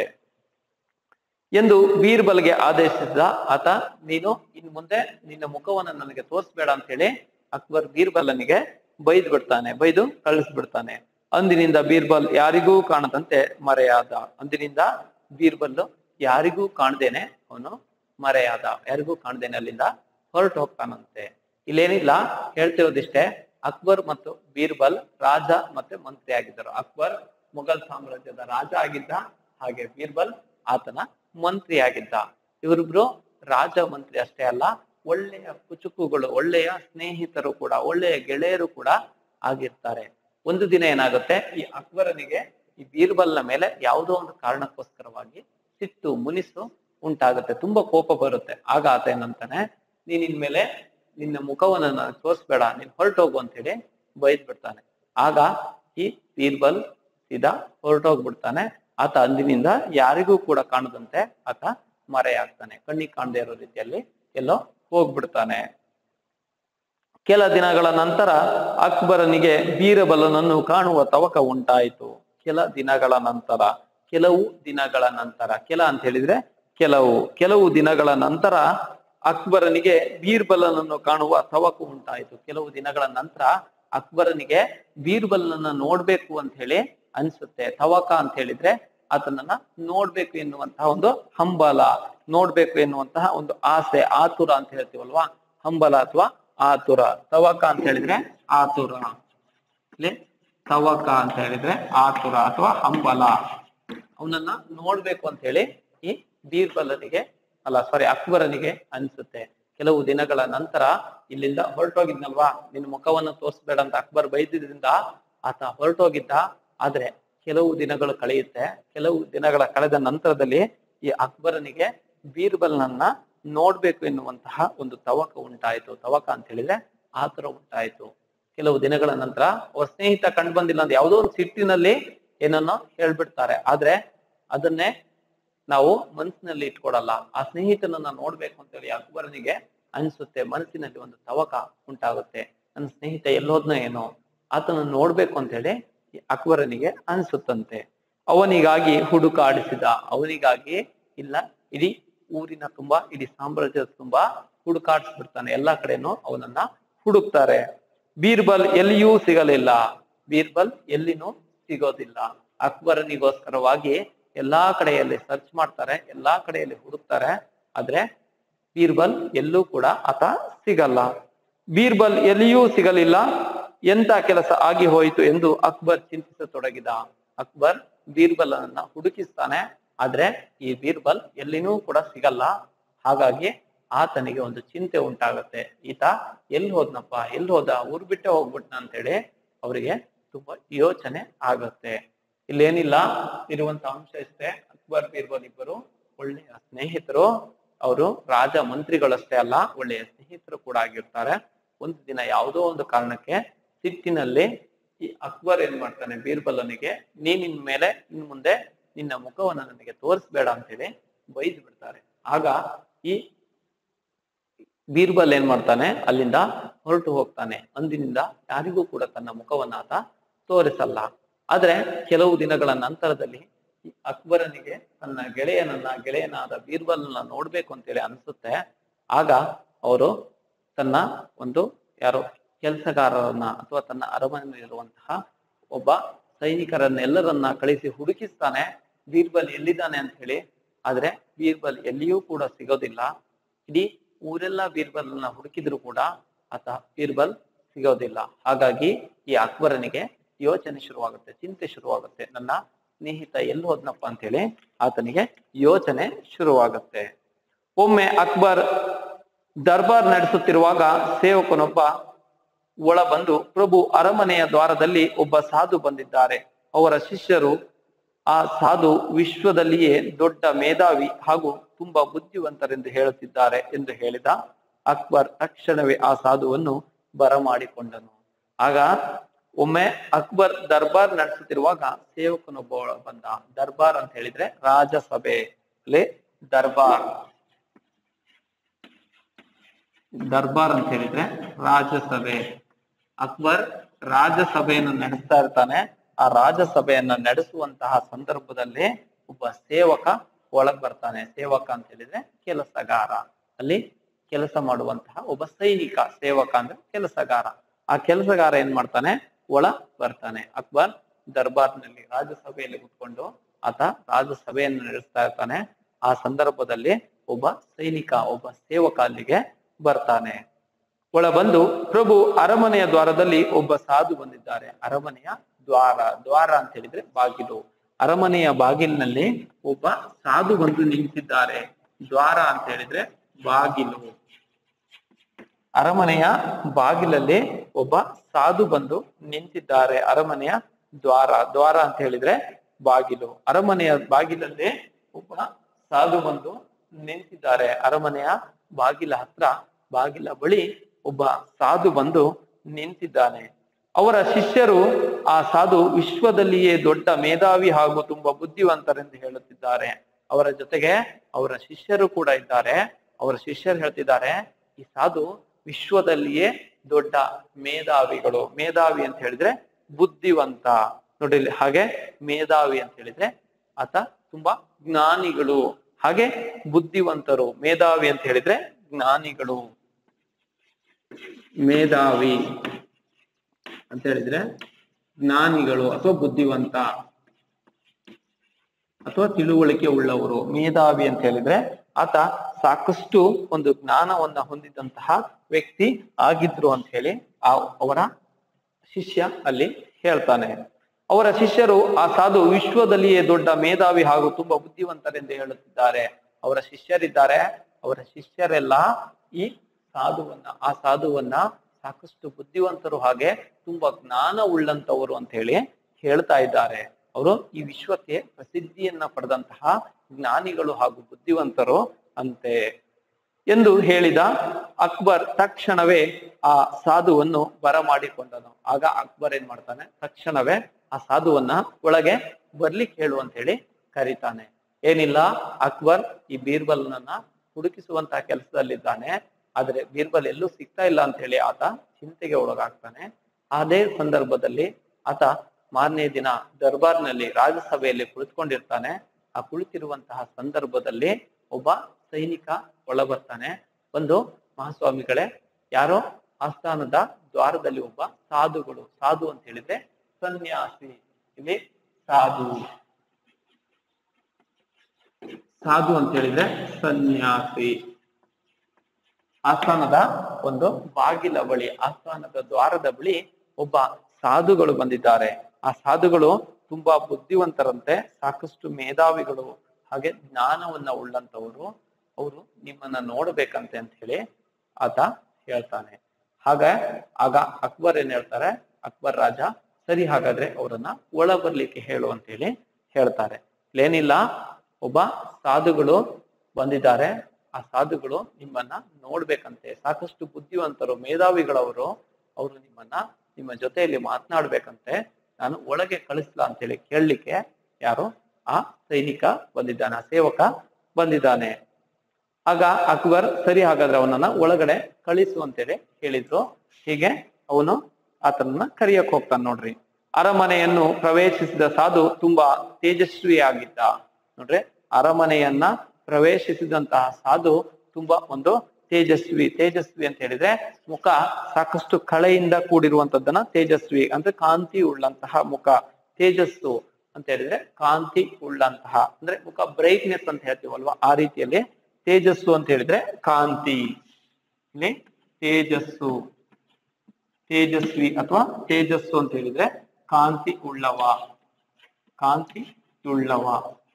ಎಂದು ಬೀರ್ಬಲ್ಗೆ ಆದೇಶಿಸಿದ ಆತ ನೀನು ಇನ್ ಮುಂದೆ ನಿನ್ನ ಮುಖವನ್ನ ನನಗೆ ತೋರಿಸ್ಬೇಡ ಅಂತ ಹೇಳಿ ಅಕ್ಬರ್ ಬೀರ್ಬಲನಿಗೆ ಬೈದ್ ಬಿಡ್ತಾನೆ ಬೈದು ಕಳಿಸ್ಬಿಡ್ತಾನೆ ಅಂದಿನಿಂದ ಬೀರ್ಬಲ್ ಯಾರಿಗೂ ಕಾಣದಂತೆ ಮರೆಯಾದ ಅಂದಿನಿಂದ ಬೀರ್ಬಲ್ ಯಾರಿಗೂ ಕಾಣದೇನೆ ಅವನು ಮರೆಯಾದ ಯಾರಿಗೂ ಕಾಣದೇನೆ ಅಲ್ಲಿಂದ ಹೊರಟು ಹೋಗ್ತಾನಂತೆ ಇಲ್ಲೇನಿಲ್ಲ ಹೇಳ್ತಿರೋದಿಷ್ಟೇ ಅಕ್ಬರ್ ಮತ್ತು ಬೀರ್ಬಲ್ ರಾಜ ಮತ್ತೆ ಮಂತ್ರಿ ಆಗಿದ್ದರು ಅಕ್ಬರ್ ಮುಘಲ್ ಸಾಮ್ರಾಜ್ಯದ ರಾಜ ಆಗಿದ್ದ ಹಾಗೆ ಬೀರ್ಬಲ್ ಆತನ ಮಂತ್ರಿ ಆಗಿದ್ದ ಇವರಿಬ್ರು ರಾಜ ಮಂತ್ರಿ ಅಷ್ಟೇ ಅಲ್ಲ ಒಳ್ಳೆಯ ಕುಚುಕುಗಳು ಒಳ್ಳೆಯ ಸ್ನೇಹಿತರು ಕೂಡ ಒಳ್ಳೆಯ ಗೆಳೆಯರು ಕೂಡ ಆಗಿರ್ತಾರೆ ಒಂದು ದಿನ ಏನಾಗುತ್ತೆ ಈ ಅಕ್ಬರನಿಗೆ ಈ ಬೀರ್ಬಲ್ನ ಮೇಲೆ ಯಾವುದೋ ಒಂದು ಕಾರಣಕ್ಕೋಸ್ಕರವಾಗಿ ಸಿಟ್ಟು ಮುನಿಸು ಉಂಟಾಗುತ್ತೆ ತುಂಬಾ ಕೋಪ ಬರುತ್ತೆ ಆಗ ಆತ ಏನಂತಾನೆ ನೀನ್ ಇನ್ಮೇಲೆ ನಿನ್ನ ಮುಖವನ್ನು ನನಗೆ ತೋರಿಸ್ಬೇಡ ನೀನ್ ಹೊರಟೋಗು ಅಂತ ಹೇಳಿ ಬೈದ್ ಬಿಡ್ತಾನೆ ಆಗ ಈ ಬೀರ್ಬಲ್ ಸೀದಾ ಹೊರಟೋಗ್ಬಿಡ್ತಾನೆ ಆತ ಅಂದಿನಿಂದ ಯಾರಿಗೂ ಕೂಡ ಕಾಣದಂತೆ ಆತ ಮರೆಯಾಗ್ತಾನೆ ಕಣ್ಣಿಗೆ ಕಾಣದೇ ಇರೋ ರೀತಿಯಲ್ಲಿ ಎಲ್ಲೋ ಹೋಗ್ಬಿಡ್ತಾನೆ ಕೆಲ ದಿನಗಳ ನಂತರ ಅಕ್ಬರನಿಗೆ ಬೀರಬಲನನ್ನು ಕಾಣುವ ತವಕ ಉಂಟಾಯಿತು ಕೆಲ ದಿನಗಳ ನಂತರ ಕೆಲವು ದಿನಗಳ ನಂತರ ಕೆಲ ಅಂತ ಹೇಳಿದ್ರೆ ಕೆಲವು ಕೆಲವು ದಿನಗಳ ನಂತರ ಅಕ್ಬರನಿಗೆ ಬೀರ್ಬಲನನ್ನು ಕಾಣುವ ತವಕ ಉಂಟಾಯಿತು ಕೆಲವು ದಿನಗಳ ನಂತರ ಅಕ್ಬರನಿಗೆ ಬೀರ್ಬಲನನ್ನ ನೋಡ್ಬೇಕು ಅಂತ ಹೇಳಿ ಅನ್ಸುತ್ತೆ ತವಕ ಅಂತ ಹೇಳಿದ್ರೆ ಆತನನ್ನ ನೋಡ್ಬೇಕು ಎನ್ನುವಂತಹ ಒಂದು ಹಂಬಲ ನೋಡ್ಬೇಕು ಎನ್ನುವಂತಹ ಒಂದು ಆಸೆ ಆತುರ ಅಂತ ಹೇಳ್ತೀವಲ್ವಾ ಹಂಬಲ ಅಥವಾ ಆತುರ ತವಕ ಅಂತ ಹೇಳಿದ್ರೆ ಆತುರ ಇಲ್ಲಿ ತವಕ ಅಂತ ಹೇಳಿದ್ರೆ ಆತುರ ಅಥವಾ ಹಂಬಲ ಅವನನ್ನ ನೋಡ್ಬೇಕು ಅಂತ ಹೇಳಿ ಈ ಬೀರ್ಬಲನಿಗೆ ಅಲ್ಲ ಸಾರಿ ಅಕ್ಬರನಿಗೆ ಅನ್ಸುತ್ತೆ ಕೆಲವು ದಿನಗಳ ನಂತರ ಇಲ್ಲಿಂದ ಹೊರಟೋಗಿದ್ನಲ್ವಾ ನಿನ್ನ ಮುಖವನ್ನು ತೋರಿಸ್ಬೇಡ ಅಂತ ಅಕ್ಬರ್ ಬೈದಿದ್ರಿಂದ ಆತ ಹೊರಟೋಗಿದ್ದ ಆದ್ರೆ ಕೆಲವು ದಿನಗಳು ಕಳೆಯುತ್ತೆ ಕೆಲವು ದಿನಗಳ ಕಳೆದ ನಂತರದಲ್ಲಿ ಈ ಅಕ್ಬರನಿಗೆ ಬೀರ್ಬಲ್ನನ್ನ ನೋಡ್ಬೇಕು ಎನ್ನುವಂತಹ ಒಂದು ತವಕ ಉಂಟಾಯ್ತು ತವಕ ಅಂತ ಹೇಳಿದ್ರೆ ಆತುರ ಉಂಟಾಯ್ತು ಕೆಲವು ದಿನಗಳ ನಂತರ ಅವ್ರ ಸ್ನೇಹಿತ ಕಂಡು ಬಂದಿಲ್ಲ ಅಂತ ಯಾವುದೋ ಒಂದು ಸಿಟ್ಟಿನಲ್ಲಿ ಏನನ್ನೋ ಹೇಳ್ಬಿಡ್ತಾರೆ ಆದ್ರೆ ಅದನ್ನೇ ನಾವು ಮನಸ್ಸಿನಲ್ಲಿ ಇಟ್ಕೊಡಲ್ಲ ಆ ಸ್ನೇಹಿತನನ್ನ ನೋಡ್ಬೇಕು ಅಂತೇಳಿ ಅಕ್ಬರನಿಗೆ ಅನ್ಸುತ್ತೆ ಮನಸ್ಸಿನಲ್ಲಿ ಒಂದು ತವಕ ಉಂಟಾಗುತ್ತೆ ನನ್ನ ಸ್ನೇಹಿತ ಎಲ್ಲೋದ್ನ ಏನೋ ಆತನ ನೋಡ್ಬೇಕು ಅಂತ ಹೇಳಿ ಅಕ್ಬರನಿಗೆ ಅನ್ಸುತ್ತಂತೆ ಅವನಿಗಾಗಿ ಹುಡುಕಾಡಿಸಿದ ಅವನಿಗಾಗಿ ಇಲ್ಲ ಇಡೀ ಊರಿನ ತುಂಬಾ ಇಡೀ ಸಾಮ್ರಾಜ್ಯದ ತುಂಬಾ ಹುಡುಕಾಡಿಸ್ಬಿಡ್ತಾನೆ ಎಲ್ಲಾ ಕಡೆನೂ ಅವನನ್ನ ಹುಡುಕ್ತಾರೆ ಬೀರ್ಬಲ್ ಎಲ್ಲಿಯೂ ಸಿಗಲಿಲ್ಲ ಬೀರ್ಬಲ್ ಎಲ್ಲಿನೂ ಸಿಗೋದಿಲ್ಲ ಅಕ್ಬರನಿಗೋಸ್ಕರವಾಗಿ ಎಲ್ಲಾ ಕಡೆಯಲ್ಲಿ ಸರ್ಚ್ ಮಾಡ್ತಾರೆ ಎಲ್ಲಾ ಕಡೆಯಲ್ಲಿ ಹುಡುಕ್ತಾರೆ ಆದ್ರೆ ಬೀರ್ಬಲ್ ಎಲ್ಲೂ ಕೂಡ ಆತ ಸಿಗಲ್ಲ ಬೀರ್ಬಲ್ ಎಲ್ಲಿಯೂ ಸಿಗಲಿಲ್ಲ ಎಂತ ಕೆಲಸ ಆಗಿ ಹೋಯಿತು ಎಂದು ಅಕ್ಬರ್ ಚಿಂತಿಸತೊಡಗಿದ ಅಕ್ಬರ್ ಬೀರ್ಬಲನನ್ನ ಹುಡುಕಿಸ್ತಾನೆ ಆದ್ರೆ ಈ ಬೀರ್ಬಲ್ ಎಲ್ಲಿನೂ ಕೂಡ ಸಿಗಲ್ಲ ಹಾಗಾಗಿ ಆತನಿಗೆ ಒಂದು ಚಿಂತೆ ಉಂಟಾಗತ್ತೆ ಈತ ಎಲ್ಲಿ ಹೋದ್ನಪ್ಪ ಎಲ್ಲಿ ಹೋದ ಊರ್ ಬಿಟ್ಟೆ ಹೋಗ್ಬಿಟ್ನ ಅಂತ ಹೇಳಿ ಅವರಿಗೆ ತುಂಬಾ ಯೋಚನೆ ಆಗತ್ತೆ ಇಲ್ಲೇನಿಲ್ಲ ಇರುವಂತ ಅಂಶ ಇಷ್ಟೇ ಅಕ್ಬರ್ ಬೀರ್ಬಲ್ ಇಬ್ಬರು ಒಳ್ಳೆಯ ಸ್ನೇಹಿತರು ಅವರು ರಾಜ ಮಂತ್ರಿಗಳಷ್ಟೇ ಅಲ್ಲ ಒಳ್ಳೆಯ ಸ್ನೇಹಿತರು ಕೂಡ ಆಗಿರ್ತಾರೆ ಒಂದು ದಿನ ಯಾವುದೋ ಒಂದು ಕಾರಣಕ್ಕೆ ಸಿಟ್ಟಿನಲ್ಲಿ ಈ ಅಕ್ಬರ್ ಏನ್ ಮಾಡ್ತಾನೆ ಬೀರ್ಬಲನಿಗೆ ನೀನ್ ಇನ್ ಮೇಲೆ ಇನ್ ಮುಂದೆ ನಿನ್ನ ಮುಖವನ್ನ ನನಗೆ ತೋರಿಸ್ಬೇಡ ಅಂತ ಹೇಳಿ ಬೈದು ಬಿಡ್ತಾರೆ ಆಗ ಈ ಬೀರ್ಬಲ್ ಏನ್ ಮಾಡ್ತಾನೆ ಅಲ್ಲಿಂದ ಹೊರಟು ಹೋಗ್ತಾನೆ ಅಂದಿನಿಂದ ಯಾರಿಗೂ ಕೂಡ ತನ್ನ ಮುಖವನ್ನ ಆತ ತೋರಿಸಲ್ಲ ಆದ್ರೆ ಕೆಲವು ದಿನಗಳ ನಂತರದಲ್ಲಿ ಈ ಅಕ್ಬರನಿಗೆ ತನ್ನ ಗೆಳೆಯನನ್ನ ಗೆಳೆಯನಾದ ಬೀರ್ಬಲ್ನ ನೋಡ್ಬೇಕು ಅಂತೇಳಿ ಅನ್ಸುತ್ತೆ ಆಗ ಅವರು ತನ್ನ ಒಂದು ಯಾರೋ ಕೆಲಸಗಾರರನ್ನ ಅಥವಾ ತನ್ನ ಅರಮನೆಯಲ್ಲಿರುವಂತಹ ಒಬ್ಬ ಸೈನಿಕರನ್ನೆಲ್ಲರನ್ನ ಕಳಿಸಿ ಹುಡುಕಿಸ್ತಾನೆ ಬೀರ್ಬಲ್ ಎಲ್ಲಿದ್ದಾನೆ ಅಂತ ಹೇಳಿ ಆದ್ರೆ ಬೀರ್ಬಲ್ ಎಲ್ಲಿಯೂ ಕೂಡ ಸಿಗೋದಿಲ್ಲ ಇಡೀ ಊರೆಲ್ಲ ಬೀರ್ಬಲ್ನ ಹುಡುಕಿದ್ರು ಕೂಡ ಆತ ಬೀರ್ಬಲ್ ಸಿಗೋದಿಲ್ಲ ಹಾಗಾಗಿ ಈ ಅಕ್ಬರನಿಗೆ ಯೋಚನೆ ಶುರುವಾಗುತ್ತೆ ಚಿಂತೆ ಶುರುವಾಗುತ್ತೆ ನನ್ನ ಸ್ನೇಹಿತ ಎಲ್ಲಿ ಹೋದ್ನಪ್ಪ ಅಂತ ಹೇಳಿ ಆತನಿಗೆ ಯೋಚನೆ ಶುರುವಾಗುತ್ತೆ ಒಮ್ಮೆ ಅಕ್ಬರ್ ದರ್ಬಾರ್ ನಡೆಸುತ್ತಿರುವಾಗ ಸೇವಕನೊಬ್ಬ ಒಳ ಬಂದು ಪ್ರಭು ಅರಮನೆಯ ದ್ವಾರದಲ್ಲಿ ಒಬ್ಬ ಸಾಧು ಬಂದಿದ್ದಾರೆ ಅವರ ಶಿಷ್ಯರು ಆ ಸಾಧು ವಿಶ್ವದಲ್ಲಿಯೇ ದೊಡ್ಡ ಮೇಧಾವಿ ಹಾಗೂ ತುಂಬಾ ಬುದ್ಧಿವಂತರೆಂದು ಹೇಳುತ್ತಿದ್ದಾರೆ ಎಂದು ಹೇಳಿದ ಅಕ್ಬರ್ ತಕ್ಷಣವೇ ಆ ಸಾಧುವನ್ನು ಬರಮಾಡಿಕೊಂಡನು ಆಗ ಒಮ್ಮೆ ಅಕ್ಬರ್ ದರ್ಬಾರ್ ನಡೆಸುತ್ತಿರುವಾಗ ಸೇವಕನೊಬ್ಬ ಒಳ ಬಂದ ದರ್ಬಾರ್ ಅಂತ ಹೇಳಿದ್ರೆ ರಾಜಸಭೆ ಅಲ್ಲಿ ದರ್ಬಾರ್ ದರ್ಬಾರ್ ಅಂತ ಹೇಳಿದ್ರೆ ರಾಜಸಭೆ ಅಕ್ಬರ್ ರಾಜಸಭೆಯನ್ನು ನಡೆಸ್ತಾ ಇರ್ತಾನೆ ಆ ರಾಜಸಭೆಯನ್ನ ನಡೆಸುವಂತಹ ಸಂದರ್ಭದಲ್ಲಿ ಒಬ್ಬ ಸೇವಕ ಒಳಗ್ ಬರ್ತಾನೆ ಸೇವಕ ಅಂತ ಹೇಳಿದ್ರೆ ಕೆಲಸಗಾರ ಅಲ್ಲಿ ಕೆಲಸ ಮಾಡುವಂತಹ ಒಬ್ಬ ಸೈನಿಕ ಸೇವಕ ಅಂದ್ರೆ ಕೆಲಸಗಾರ ಆ ಕೆಲಸಗಾರ ಏನ್ ಮಾಡ್ತಾನೆ ಒಳ ಬರ್ತಾನೆ ಅಕ್ಬರ್ ದರ್ಬಾರ್ನಲ್ಲಿ ರಾಜಸಭೆಯಲ್ಲಿ ಕುತ್ಕೊಂಡು ಆತ ರಾಜಸಭೆಯನ್ನು ನಡೆಸ್ತಾ ಇರ್ತಾನೆ ಆ ಸಂದರ್ಭದಲ್ಲಿ ಒಬ್ಬ ಸೈನಿಕ ಒಬ್ಬ ಸೇವಕ ಅಲ್ಲಿಗೆ ಬರ್ತಾನೆ ಒಳ ಬಂದು ಪ್ರಭು ಅರಮನೆಯ ದ್ವಾರದಲ್ಲಿ ಒಬ್ಬ ಸಾಧು ಬಂದಿದ್ದಾರೆ ಅರಮನೆಯ ದ್ವಾರ ದ್ವಾರ ಅಂತ ಹೇಳಿದ್ರೆ ಬಾಗಿಲು ಅರಮನೆಯ ಬಾಗಿಲಿನಲ್ಲಿ ಒಬ್ಬ ಸಾಧು ಬಂದು ನಿಂತಿದ್ದಾರೆ ದ್ವಾರ ಅಂತ ಹೇಳಿದ್ರೆ ಬಾಗಿಲು ಅರಮನೆಯ ಬಾಗಿಲಲ್ಲಿ ಒಬ್ಬ ಸಾಧು ಬಂದು ನಿಂತಿದ್ದಾರೆ ಅರಮನೆಯ ದ್ವಾರ ದ್ವಾರ ಅಂತ ಹೇಳಿದ್ರೆ ಬಾಗಿಲು ಅರಮನೆಯ ಬಾಗಿಲಲ್ಲಿ ಒಬ್ಬ ಸಾಧು ಬಂದು ನಿಂತಿದ್ದಾರೆ ಅರಮನೆಯ ಬಾಗಿಲ ಹತ್ರ ಬಾಗಿಲ ಬಳಿ ಒಬ್ಬ ಸಾಧು ಬಂದು ನಿಂತಿದ್ದಾನೆ ಅವರ ಶಿಷ್ಯರು ಆ ಸಾಧು ವಿಶ್ವದಲ್ಲಿಯೇ ದೊಡ್ಡ ಮೇಧಾವಿ ಹಾಗೂ ತುಂಬಾ ಬುದ್ಧಿವಂತರೆಂದು ಹೇಳುತ್ತಿದ್ದಾರೆ ಅವರ ಜೊತೆಗೆ ಅವರ ಶಿಷ್ಯರು ಕೂಡ ಇದ್ದಾರೆ ಅವರ ಶಿಷ್ಯರು ಹೇಳ್ತಿದ್ದಾರೆ ಈ ಸಾಧು ವಿಶ್ವದಲ್ಲಿಯೇ ದೊಡ್ಡ ಮೇಧಾವಿಗಳು ಮೇಧಾವಿ ಅಂತ ಹೇಳಿದ್ರೆ ಬುದ್ಧಿವಂತ ನೋಡಿ ಇಲ್ಲಿ ಹಾಗೆ ಮೇಧಾವಿ ಅಂತ ಹೇಳಿದ್ರೆ ಆತ ತುಂಬಾ ಜ್ಞಾನಿಗಳು ಹಾಗೆ ಬುದ್ಧಿವಂತರು ಮೇಧಾವಿ ಅಂತ ಹೇಳಿದ್ರೆ ಜ್ಞಾನಿಗಳು ಮೇಧಾವಿ ಅಂತ ಹೇಳಿದ್ರೆ ಜ್ಞಾನಿಗಳು ಅಥವಾ ಬುದ್ಧಿವಂತ ಅಥವಾ ತಿಳುವಳಿಕೆ ಉಳ್ಳವರು ಮೇಧಾವಿ ಅಂತ ಹೇಳಿದ್ರೆ ಆತ ಸಾಕಷ್ಟು ಒಂದು ಜ್ಞಾನವನ್ನ ಹೊಂದಿದಂತಹ ವ್ಯಕ್ತಿ ಆಗಿದ್ರು ಅಂತ ಹೇಳಿ ಆ ಅವರ ಶಿಷ್ಯ ಅಲ್ಲಿ ಹೇಳ್ತಾನೆ ಅವರ ಶಿಷ್ಯರು ಆ ಸಾಧು ವಿಶ್ವದಲ್ಲಿಯೇ ದೊಡ್ಡ ಮೇಧಾವಿ ಹಾಗೂ ತುಂಬಾ ಬುದ್ಧಿವಂತರೆಂದು ಹೇಳುತ್ತಿದ್ದಾರೆ ಅವರ ಶಿಷ್ಯರಿದ್ದಾರೆ ಅವರ ಶಿಷ್ಯರೆಲ್ಲ ಈ ಸಾಧುವನ್ನ ಆ ಸಾಧುವನ್ನ ಸಾಕಷ್ಟು ಬುದ್ಧಿವಂತರು ಹಾಗೆ ತುಂಬಾ ಜ್ಞಾನ ಉಳ್ಳಂತವರು ಅಂತ ಹೇಳಿ ಹೇಳ್ತಾ ಇದ್ದಾರೆ ಅವರು ಈ ವಿಶ್ವಕ್ಕೆ ಪ್ರಸಿದ್ಧಿಯನ್ನ ಪಡೆದಂತಹ ಜ್ಞಾನಿಗಳು ಹಾಗೂ ಬುದ್ಧಿವಂತರು ಅಂತೆ ಎಂದು ಹೇಳಿದ ಅಕ್ಬರ್ ತಕ್ಷಣವೇ ಆ ಸಾಧುವನ್ನು ಬರಮಾಡಿಕೊಂಡನು ಆಗ ಅಕ್ಬರ್ ಏನ್ ಮಾಡ್ತಾನೆ ತಕ್ಷಣವೇ ಆ ಸಾಧುವನ್ನ ಒಳಗೆ ಬರ್ಲಿಕ್ಕೆ ಹೇಳು ಅಂತ ಹೇಳಿ ಕರೀತಾನೆ ಏನಿಲ್ಲ ಅಕ್ಬರ್ ಈ ಬೀರ್ಬಲ್ನನ್ನ ಹುಡುಕಿಸುವಂತಹ ಕೆಲಸದಲ್ಲಿದ್ದಾನೆ ಆದ್ರೆ ಬೀರ್ಬಲ್ ಎಲ್ಲೂ ಸಿಗ್ತಾ ಇಲ್ಲ ಅಂತ ಹೇಳಿ ಆತ ಚಿಂತೆಗೆ ಒಳಗಾಗ್ತಾನೆ ಅದೇ ಸಂದರ್ಭದಲ್ಲಿ ಆತ ಮಾರನೇ ದಿನ ದರ್ಬಾರ್ನಲ್ಲಿ ರಾಜಸಭೆಯಲ್ಲಿ ಕುಳಿತುಕೊಂಡಿರ್ತಾನೆ ಆ ಕುಳಿತಿರುವಂತಹ ಸಂದರ್ಭದಲ್ಲಿ ಒಬ್ಬ ಸೈನಿಕ ಒಳ ಬರ್ತಾನೆ ಒಂದು ಮಹಾಸ್ವಾಮಿಗಳೇ ಯಾರೋ ಆಸ್ಥಾನದ ದ್ವಾರದಲ್ಲಿ ಒಬ್ಬ ಸಾಧುಗಳು ಸಾಧು ಅಂತ ಹೇಳಿದ್ರೆ ಸನ್ಯಾಸಿ ಇಲ್ಲಿ ಸಾಧು ಸಾಧು ಅಂತ ಹೇಳಿದ್ರೆ ಸನ್ಯಾಸಿ ಆಸ್ಥಾನದ ಒಂದು ಬಾಗಿಲ ಬಳಿ ಆಸ್ಥಾನದ ದ್ವಾರದ ಬಳಿ ಒಬ್ಬ ಸಾಧುಗಳು ಬಂದಿದ್ದಾರೆ ಆ ಸಾಧುಗಳು ತುಂಬಾ ಬುದ್ಧಿವಂತರಂತೆ ಸಾಕಷ್ಟು ಮೇಧಾವಿಗಳು ಹಾಗೆ ಜ್ಞಾನವನ್ನ ಉಳ್ಳಂತವರು ಅವರು ನಿಮ್ಮನ್ನ ನೋಡ್ಬೇಕಂತೆ ಅಂತ ಹೇಳಿ ಆತ ಹೇಳ್ತಾನೆ ಹಾಗ ಆಗ ಅಕ್ಬರ್ ಏನ್ ಹೇಳ್ತಾರೆ ಅಕ್ಬರ್ ರಾಜ ಸರಿ ಹಾಗಾದ್ರೆ ಅವರನ್ನ ಒಳ ಬರ್ಲಿಕ್ಕೆ ಹೇಳು ಅಂತ ಹೇಳಿ ಹೇಳ್ತಾರೆ ಏನಿಲ್ಲ ಒಬ್ಬ ಸಾಧುಗಳು ಬಂದಿದ್ದಾರೆ ಆ ಸಾಧುಗಳು ನಿಮ್ಮನ್ನ ನೋಡ್ಬೇಕಂತೆ ಸಾಕಷ್ಟು ಬುದ್ಧಿವಂತರು ಮೇಧಾವಿಗಳವರು ಅವರು ನಿಮ್ಮನ್ನ ನಿಮ್ಮ ಜೊತೆಯಲ್ಲಿ ಮಾತನಾಡ್ಬೇಕಂತೆ ನಾನು ಒಳಗೆ ಕಳಿಸ್ಲಾ ಅಂತೇಳಿ ಕೇಳಲಿಕ್ಕೆ ಯಾರು ಆ ಸೈನಿಕ ಬಂದಿದ್ದಾನೆ ಆ ಸೇವಕ ಬಂದಿದ್ದಾನೆ ಆಗ ಅಕ್ಬರ್ ಸರಿ ಹಾಗಾದ್ರೆ ಅವನನ್ನ ಒಳಗಡೆ ಕಳಿಸು ಅಂತೇಳಿ ಹೇಳಿದ್ರು ಹೀಗೆ ಅವನು ಆತನನ್ನ ಕರಿಯಕ್ ಹೋಗ್ತಾನೆ ನೋಡ್ರಿ ಅರಮನೆಯನ್ನು ಪ್ರವೇಶಿಸಿದ ಸಾಧು ತುಂಬಾ ತೇಜಸ್ವಿಯಾಗಿದ್ದ ನೋಡ್ರಿ ಅರಮನೆಯನ್ನ ಪ್ರವೇಶಿಸಿದಂತಹ ಸಾಧು ತುಂಬಾ ಒಂದು ತೇಜಸ್ವಿ ತೇಜಸ್ವಿ ಅಂತ ಹೇಳಿದ್ರೆ ಮುಖ ಸಾಕಷ್ಟು ಕಳೆಯಿಂದ ಕೂಡಿರುವಂತದ್ದನ್ನ ತೇಜಸ್ವಿ ಅಂದ್ರೆ ಕಾಂತಿ ಉಳ್ಳಂತಹ ಮುಖ ತೇಜಸ್ಸು ಅಂತ ಹೇಳಿದ್ರೆ ಕಾಂತಿ ಉಳ್ಳಂತಹ ಅಂದ್ರೆ ಮುಖ ಬ್ರೈಟ್ನೆಸ್ ಅಂತ ಹೇಳ್ತೀವಲ್ವಾ ಆ ರೀತಿಯಲ್ಲಿ ತೇಜಸ್ಸು ಅಂತ ಹೇಳಿದ್ರೆ ಕಾಂತಿ ಇಲ್ಲಿ ತೇಜಸ್ಸು ತೇಜಸ್ವಿ ಅಥವಾ ತೇಜಸ್ಸು ಅಂತ ಹೇಳಿದ್ರೆ ಕಾಂತಿ ಉಳ್ಳವ ಕಾಂತಿ ಉಳ್ಳವ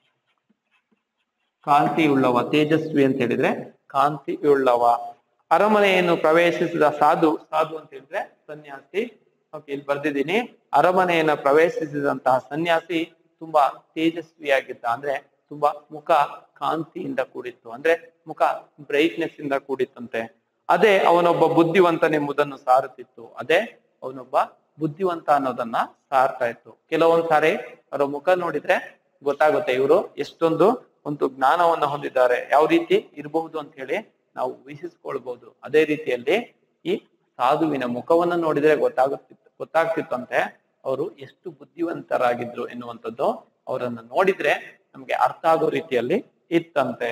ಕಾಂತಿ ಉಳ್ಳವ ತೇಜಸ್ವಿ ಅಂತ ಹೇಳಿದ್ರೆ ಕಾಂತಿ ಉಳ್ಳವ ಅರಮನೆಯನ್ನು ಪ್ರವೇಶಿಸಿದ ಸಾಧು ಸಾಧು ಅಂತ ಹೇಳಿದ್ರೆ ಸನ್ಯಾಸಿ ಓಕೆ ಇಲ್ಲಿ ಬರ್ದಿದ್ದೀನಿ ಅರಮನೆಯನ್ನು ಪ್ರವೇಶಿಸಿದಂತಹ ಸನ್ಯಾಸಿ ತುಂಬಾ ತೇಜಸ್ವಿಯಾಗಿದ್ದ ಅಂದ್ರೆ ತುಂಬಾ ಮುಖ ಕಾಂತಿಯಿಂದ ಕೂಡಿತ್ತು ಅಂದ್ರೆ ಮುಖ ಬ್ರೈಟ್ನೆಸ್ ಇಂದ ಕೂಡಿತ್ತಂತೆ ಅದೇ ಅವನೊಬ್ಬ ಬುದ್ಧಿವಂತನೆಂಬುದನ್ನು ಸಾರುತ್ತಿತ್ತು ಅದೇ ಅವನೊಬ್ಬ ಬುದ್ಧಿವಂತ ಅನ್ನೋದನ್ನ ಸಾರ್ತಾ ಇತ್ತು ಕೆಲವೊಂದ್ ಸಾರಿ ಅವರ ಮುಖ ನೋಡಿದ್ರೆ ಗೊತ್ತಾಗುತ್ತೆ ಇವರು ಎಷ್ಟೊಂದು ಒಂದು ಜ್ಞಾನವನ್ನ ಹೊಂದಿದ್ದಾರೆ ಯಾವ ರೀತಿ ಇರಬಹುದು ಅಂತ ಹೇಳಿ ನಾವು ಊಹಿಸಿಕೊಳ್ಬಹುದು ಅದೇ ರೀತಿಯಲ್ಲಿ ಈ ಸಾಧುವಿನ ಮುಖವನ್ನ ನೋಡಿದ್ರೆ ಗೊತ್ತಾಗುತ್ತಿತ್ತು ಗೊತ್ತಾಗ್ತಿತ್ತಂತೆ ಅವರು ಎಷ್ಟು ಬುದ್ಧಿವಂತರಾಗಿದ್ರು ಎನ್ನುವಂಥದ್ದು ಅವರನ್ನ ನೋಡಿದ್ರೆ ನಮ್ಗೆ ಅರ್ಥ ಆಗೋ ರೀತಿಯಲ್ಲಿ ಇತ್ತಂತೆ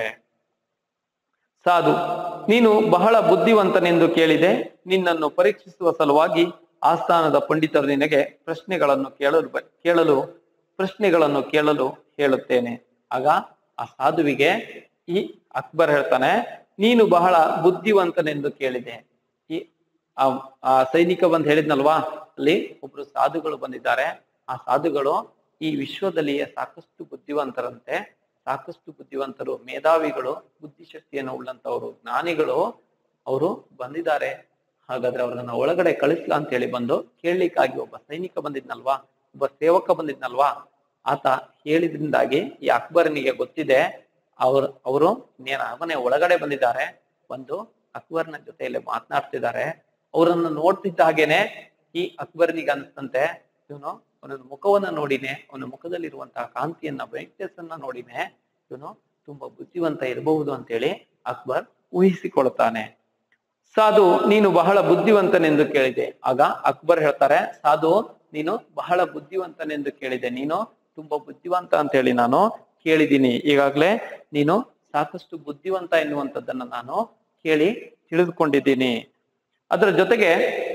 ಸಾಧು ನೀನು ಬಹಳ ಬುದ್ಧಿವಂತನೆಂದು ಕೇಳಿದೆ ನಿನ್ನನ್ನು ಪರೀಕ್ಷಿಸುವ ಸಲುವಾಗಿ ಆಸ್ಥಾನದ ಪಂಡಿತರು ನಿನಗೆ ಪ್ರಶ್ನೆಗಳನ್ನು ಕೇಳಲು ಬ- ಕೇಳಲು ಪ್ರಶ್ನೆಗಳನ್ನು ಕೇಳಲು ಹೇಳುತ್ತೇನೆ ಆಗ ಆ ಸಾಧುವಿಗೆ ಈ ಅಕ್ಬರ್ ಹೇಳ್ತಾನೆ ನೀನು ಬಹಳ ಬುದ್ಧಿವಂತನೆಂದು ಕೇಳಿದೆ ಈ ಆ ಆ ಸೈನಿಕ ಬಂದ್ ಹೇಳಿದ್ನಲ್ವಾ ಅಲ್ಲಿ ಒಬ್ರು ಸಾಧುಗಳು ಬಂದಿದ್ದಾರೆ ಆ ಸಾಧುಗಳು ಈ ವಿಶ್ವದಲ್ಲಿಯೇ ಸಾಕಷ್ಟು ಬುದ್ಧಿವಂತರಂತೆ ಸಾಕಷ್ಟು ಬುದ್ಧಿವಂತರು ಮೇಧಾವಿಗಳು ಬುದ್ಧಿಶಕ್ತಿಯನ್ನು ಉಳ್ಳಂತವರು ಜ್ಞಾನಿಗಳು ಅವರು ಬಂದಿದ್ದಾರೆ ಹಾಗಾದ್ರೆ ಅವ್ರನ್ನ ಒಳಗಡೆ ಕಳಿಸ್ಲಾ ಅಂತ ಹೇಳಿ ಬಂದು ಕೇಳಲಿಕ್ಕಾಗಿ ಒಬ್ಬ ಸೈನಿಕ ಬಂದಿದ್ನಲ್ವಾ ಒಬ್ಬ ಸೇವಕ ಬಂದಿದ್ನಲ್ವಾ ಆತ ಹೇಳಿದ್ರಿಂದಾಗಿ ಈ ಅಕ್ಬರನಿಗೆ ಗೊತ್ತಿದೆ ಅವ್ರು ಅವರು ನೇರ ಅವನೇ ಒಳಗಡೆ ಬಂದಿದ್ದಾರೆ ಒಂದು ಅಕ್ಬರ್ನ ಜೊತೆಯಲ್ಲಿ ಮಾತನಾಡ್ತಿದ್ದಾರೆ ಅವರನ್ನ ನೋಡ್ತಿದ್ದ ಹಾಗೇನೆ ಈ ಅಕ್ಬರ್ನಿಗೆ ಅನ್ಸ್ತಂತೆ ಇವನು ಅವನ ಮುಖವನ್ನ ನೋಡಿನೇ ಅವನ ಮುಖದಲ್ಲಿರುವಂತಹ ಕಾಂತಿಯನ್ನ ಬ್ರೈಟ್ನೆಸ್ ಅನ್ನ ನೋಡಿನೇ ಇವನು ತುಂಬಾ ಬುದ್ಧಿವಂತ ಇರಬಹುದು ಅಂತೇಳಿ ಅಕ್ಬರ್ ಊಹಿಸಿಕೊಳ್ತಾನೆ ಸಾಧು ನೀನು ಬಹಳ ಬುದ್ಧಿವಂತನೆಂದು ಕೇಳಿದೆ ಆಗ ಅಕ್ಬರ್ ಹೇಳ್ತಾರೆ ಸಾಧು ನೀನು ಬಹಳ ಬುದ್ಧಿವಂತನೆಂದು ಕೇಳಿದೆ ನೀನು ತುಂಬಾ ಬುದ್ಧಿವಂತ ಅಂತ ಹೇಳಿ ನಾನು ಕೇಳಿದ್ದೀನಿ ಈಗಾಗ್ಲೇ ನೀನು ಸಾಕಷ್ಟು ಬುದ್ಧಿವಂತ ಎನ್ನುವಂಥದ್ದನ್ನ ನಾನು ಕೇಳಿ ತಿಳಿದುಕೊಂಡಿದ್ದೀನಿ ಅದರ ಜೊತೆಗೆ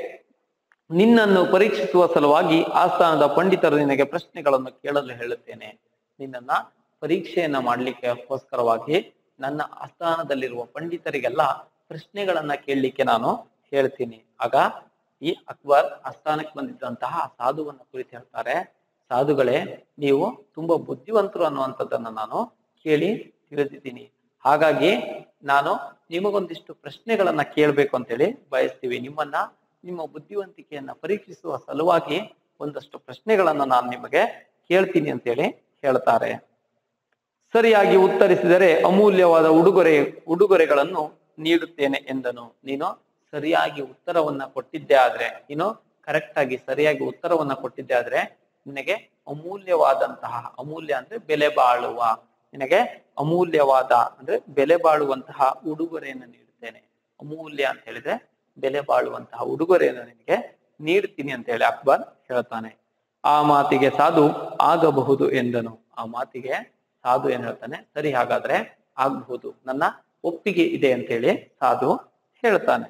ನಿನ್ನನ್ನು ಪರೀಕ್ಷಿಸುವ ಸಲುವಾಗಿ ಆಸ್ಥಾನದ ಪಂಡಿತರು ನಿನಗೆ ಪ್ರಶ್ನೆಗಳನ್ನು ಕೇಳಲು ಹೇಳುತ್ತೇನೆ ನಿನ್ನನ್ನ ಪರೀಕ್ಷೆಯನ್ನ ಮಾಡ್ಲಿಕ್ಕೆಗೋಸ್ಕರವಾಗಿ ನನ್ನ ಆಸ್ಥಾನದಲ್ಲಿರುವ ಪಂಡಿತರಿಗೆಲ್ಲ ಪ್ರಶ್ನೆಗಳನ್ನ ಕೇಳಲಿಕ್ಕೆ ನಾನು ಹೇಳ್ತೀನಿ ಆಗ ಈ ಅಕ್ಬರ್ ಆಸ್ಥಾನಕ್ಕೆ ಬಂದಿದ್ದಂತಹ ಆ ಸಾಧುವನ್ನ ಕುರಿತು ಹೇಳ್ತಾರೆ ಸಾಧುಗಳೇ ನೀವು ತುಂಬಾ ಬುದ್ಧಿವಂತರು ಅನ್ನುವಂಥದ್ದನ್ನ ನಾನು ಕೇಳಿ ತಿಳಿದಿದ್ದೀನಿ ಹಾಗಾಗಿ ನಾನು ನಿಮಗೊಂದಿಷ್ಟು ಪ್ರಶ್ನೆಗಳನ್ನ ಕೇಳಬೇಕು ಅಂತೇಳಿ ಬಯಸ್ತೀವಿ ನಿಮ್ಮನ್ನ ನಿಮ್ಮ ಬುದ್ಧಿವಂತಿಕೆಯನ್ನ ಪರೀಕ್ಷಿಸುವ ಸಲುವಾಗಿ ಒಂದಷ್ಟು ಪ್ರಶ್ನೆಗಳನ್ನ ನಾನು ನಿಮಗೆ ಕೇಳ್ತೀನಿ ಅಂತೇಳಿ ಹೇಳ್ತಾರೆ ಸರಿಯಾಗಿ ಉತ್ತರಿಸಿದರೆ ಅಮೂಲ್ಯವಾದ ಉಡುಗೊರೆ ಉಡುಗೊರೆಗಳನ್ನು ನೀಡುತ್ತೇನೆ ಎಂದನು ನೀನು ಸರಿಯಾಗಿ ಉತ್ತರವನ್ನ ಕೊಟ್ಟಿದ್ದೆ ಆದ್ರೆ ನೀನು ಕರೆಕ್ಟ್ ಆಗಿ ಸರಿಯಾಗಿ ಉತ್ತರವನ್ನ ಕೊಟ್ಟಿದ್ದೆ ಆದ್ರೆ ನಿನಗೆ ಅಮೂಲ್ಯವಾದಂತಹ ಅಮೂಲ್ಯ ಅಂದ್ರೆ ಬೆಲೆ ಬಾಳುವ ನಿನಗೆ ಅಮೂಲ್ಯವಾದ ಅಂದ್ರೆ ಬೆಲೆ ಬಾಳುವಂತಹ ಉಡುಗೊರೆಯನ್ನು ನೀಡುತ್ತೇನೆ ಅಮೂಲ್ಯ ಅಂತ ಹೇಳಿದ್ರೆ ಬೆಲೆ ಬಾಳುವಂತಹ ಉಡುಗೊರೆಯನ್ನು ನಿನಗೆ ನೀಡ್ತೀನಿ ಅಂತ ಹೇಳಿ ಅಕ್ಬರ್ ಹೇಳ್ತಾನೆ ಆ ಮಾತಿಗೆ ಸಾಧು ಆಗಬಹುದು ಎಂದನು ಆ ಮಾತಿಗೆ ಸಾಧು ಏನ್ ಹೇಳ್ತಾನೆ ಸರಿ ಹಾಗಾದ್ರೆ ಆಗಬಹುದು ನನ್ನ ಒಪ್ಪಿಗೆ ಇದೆ ಅಂತೇಳಿ ಸಾಧು ಹೇಳ್ತಾನೆ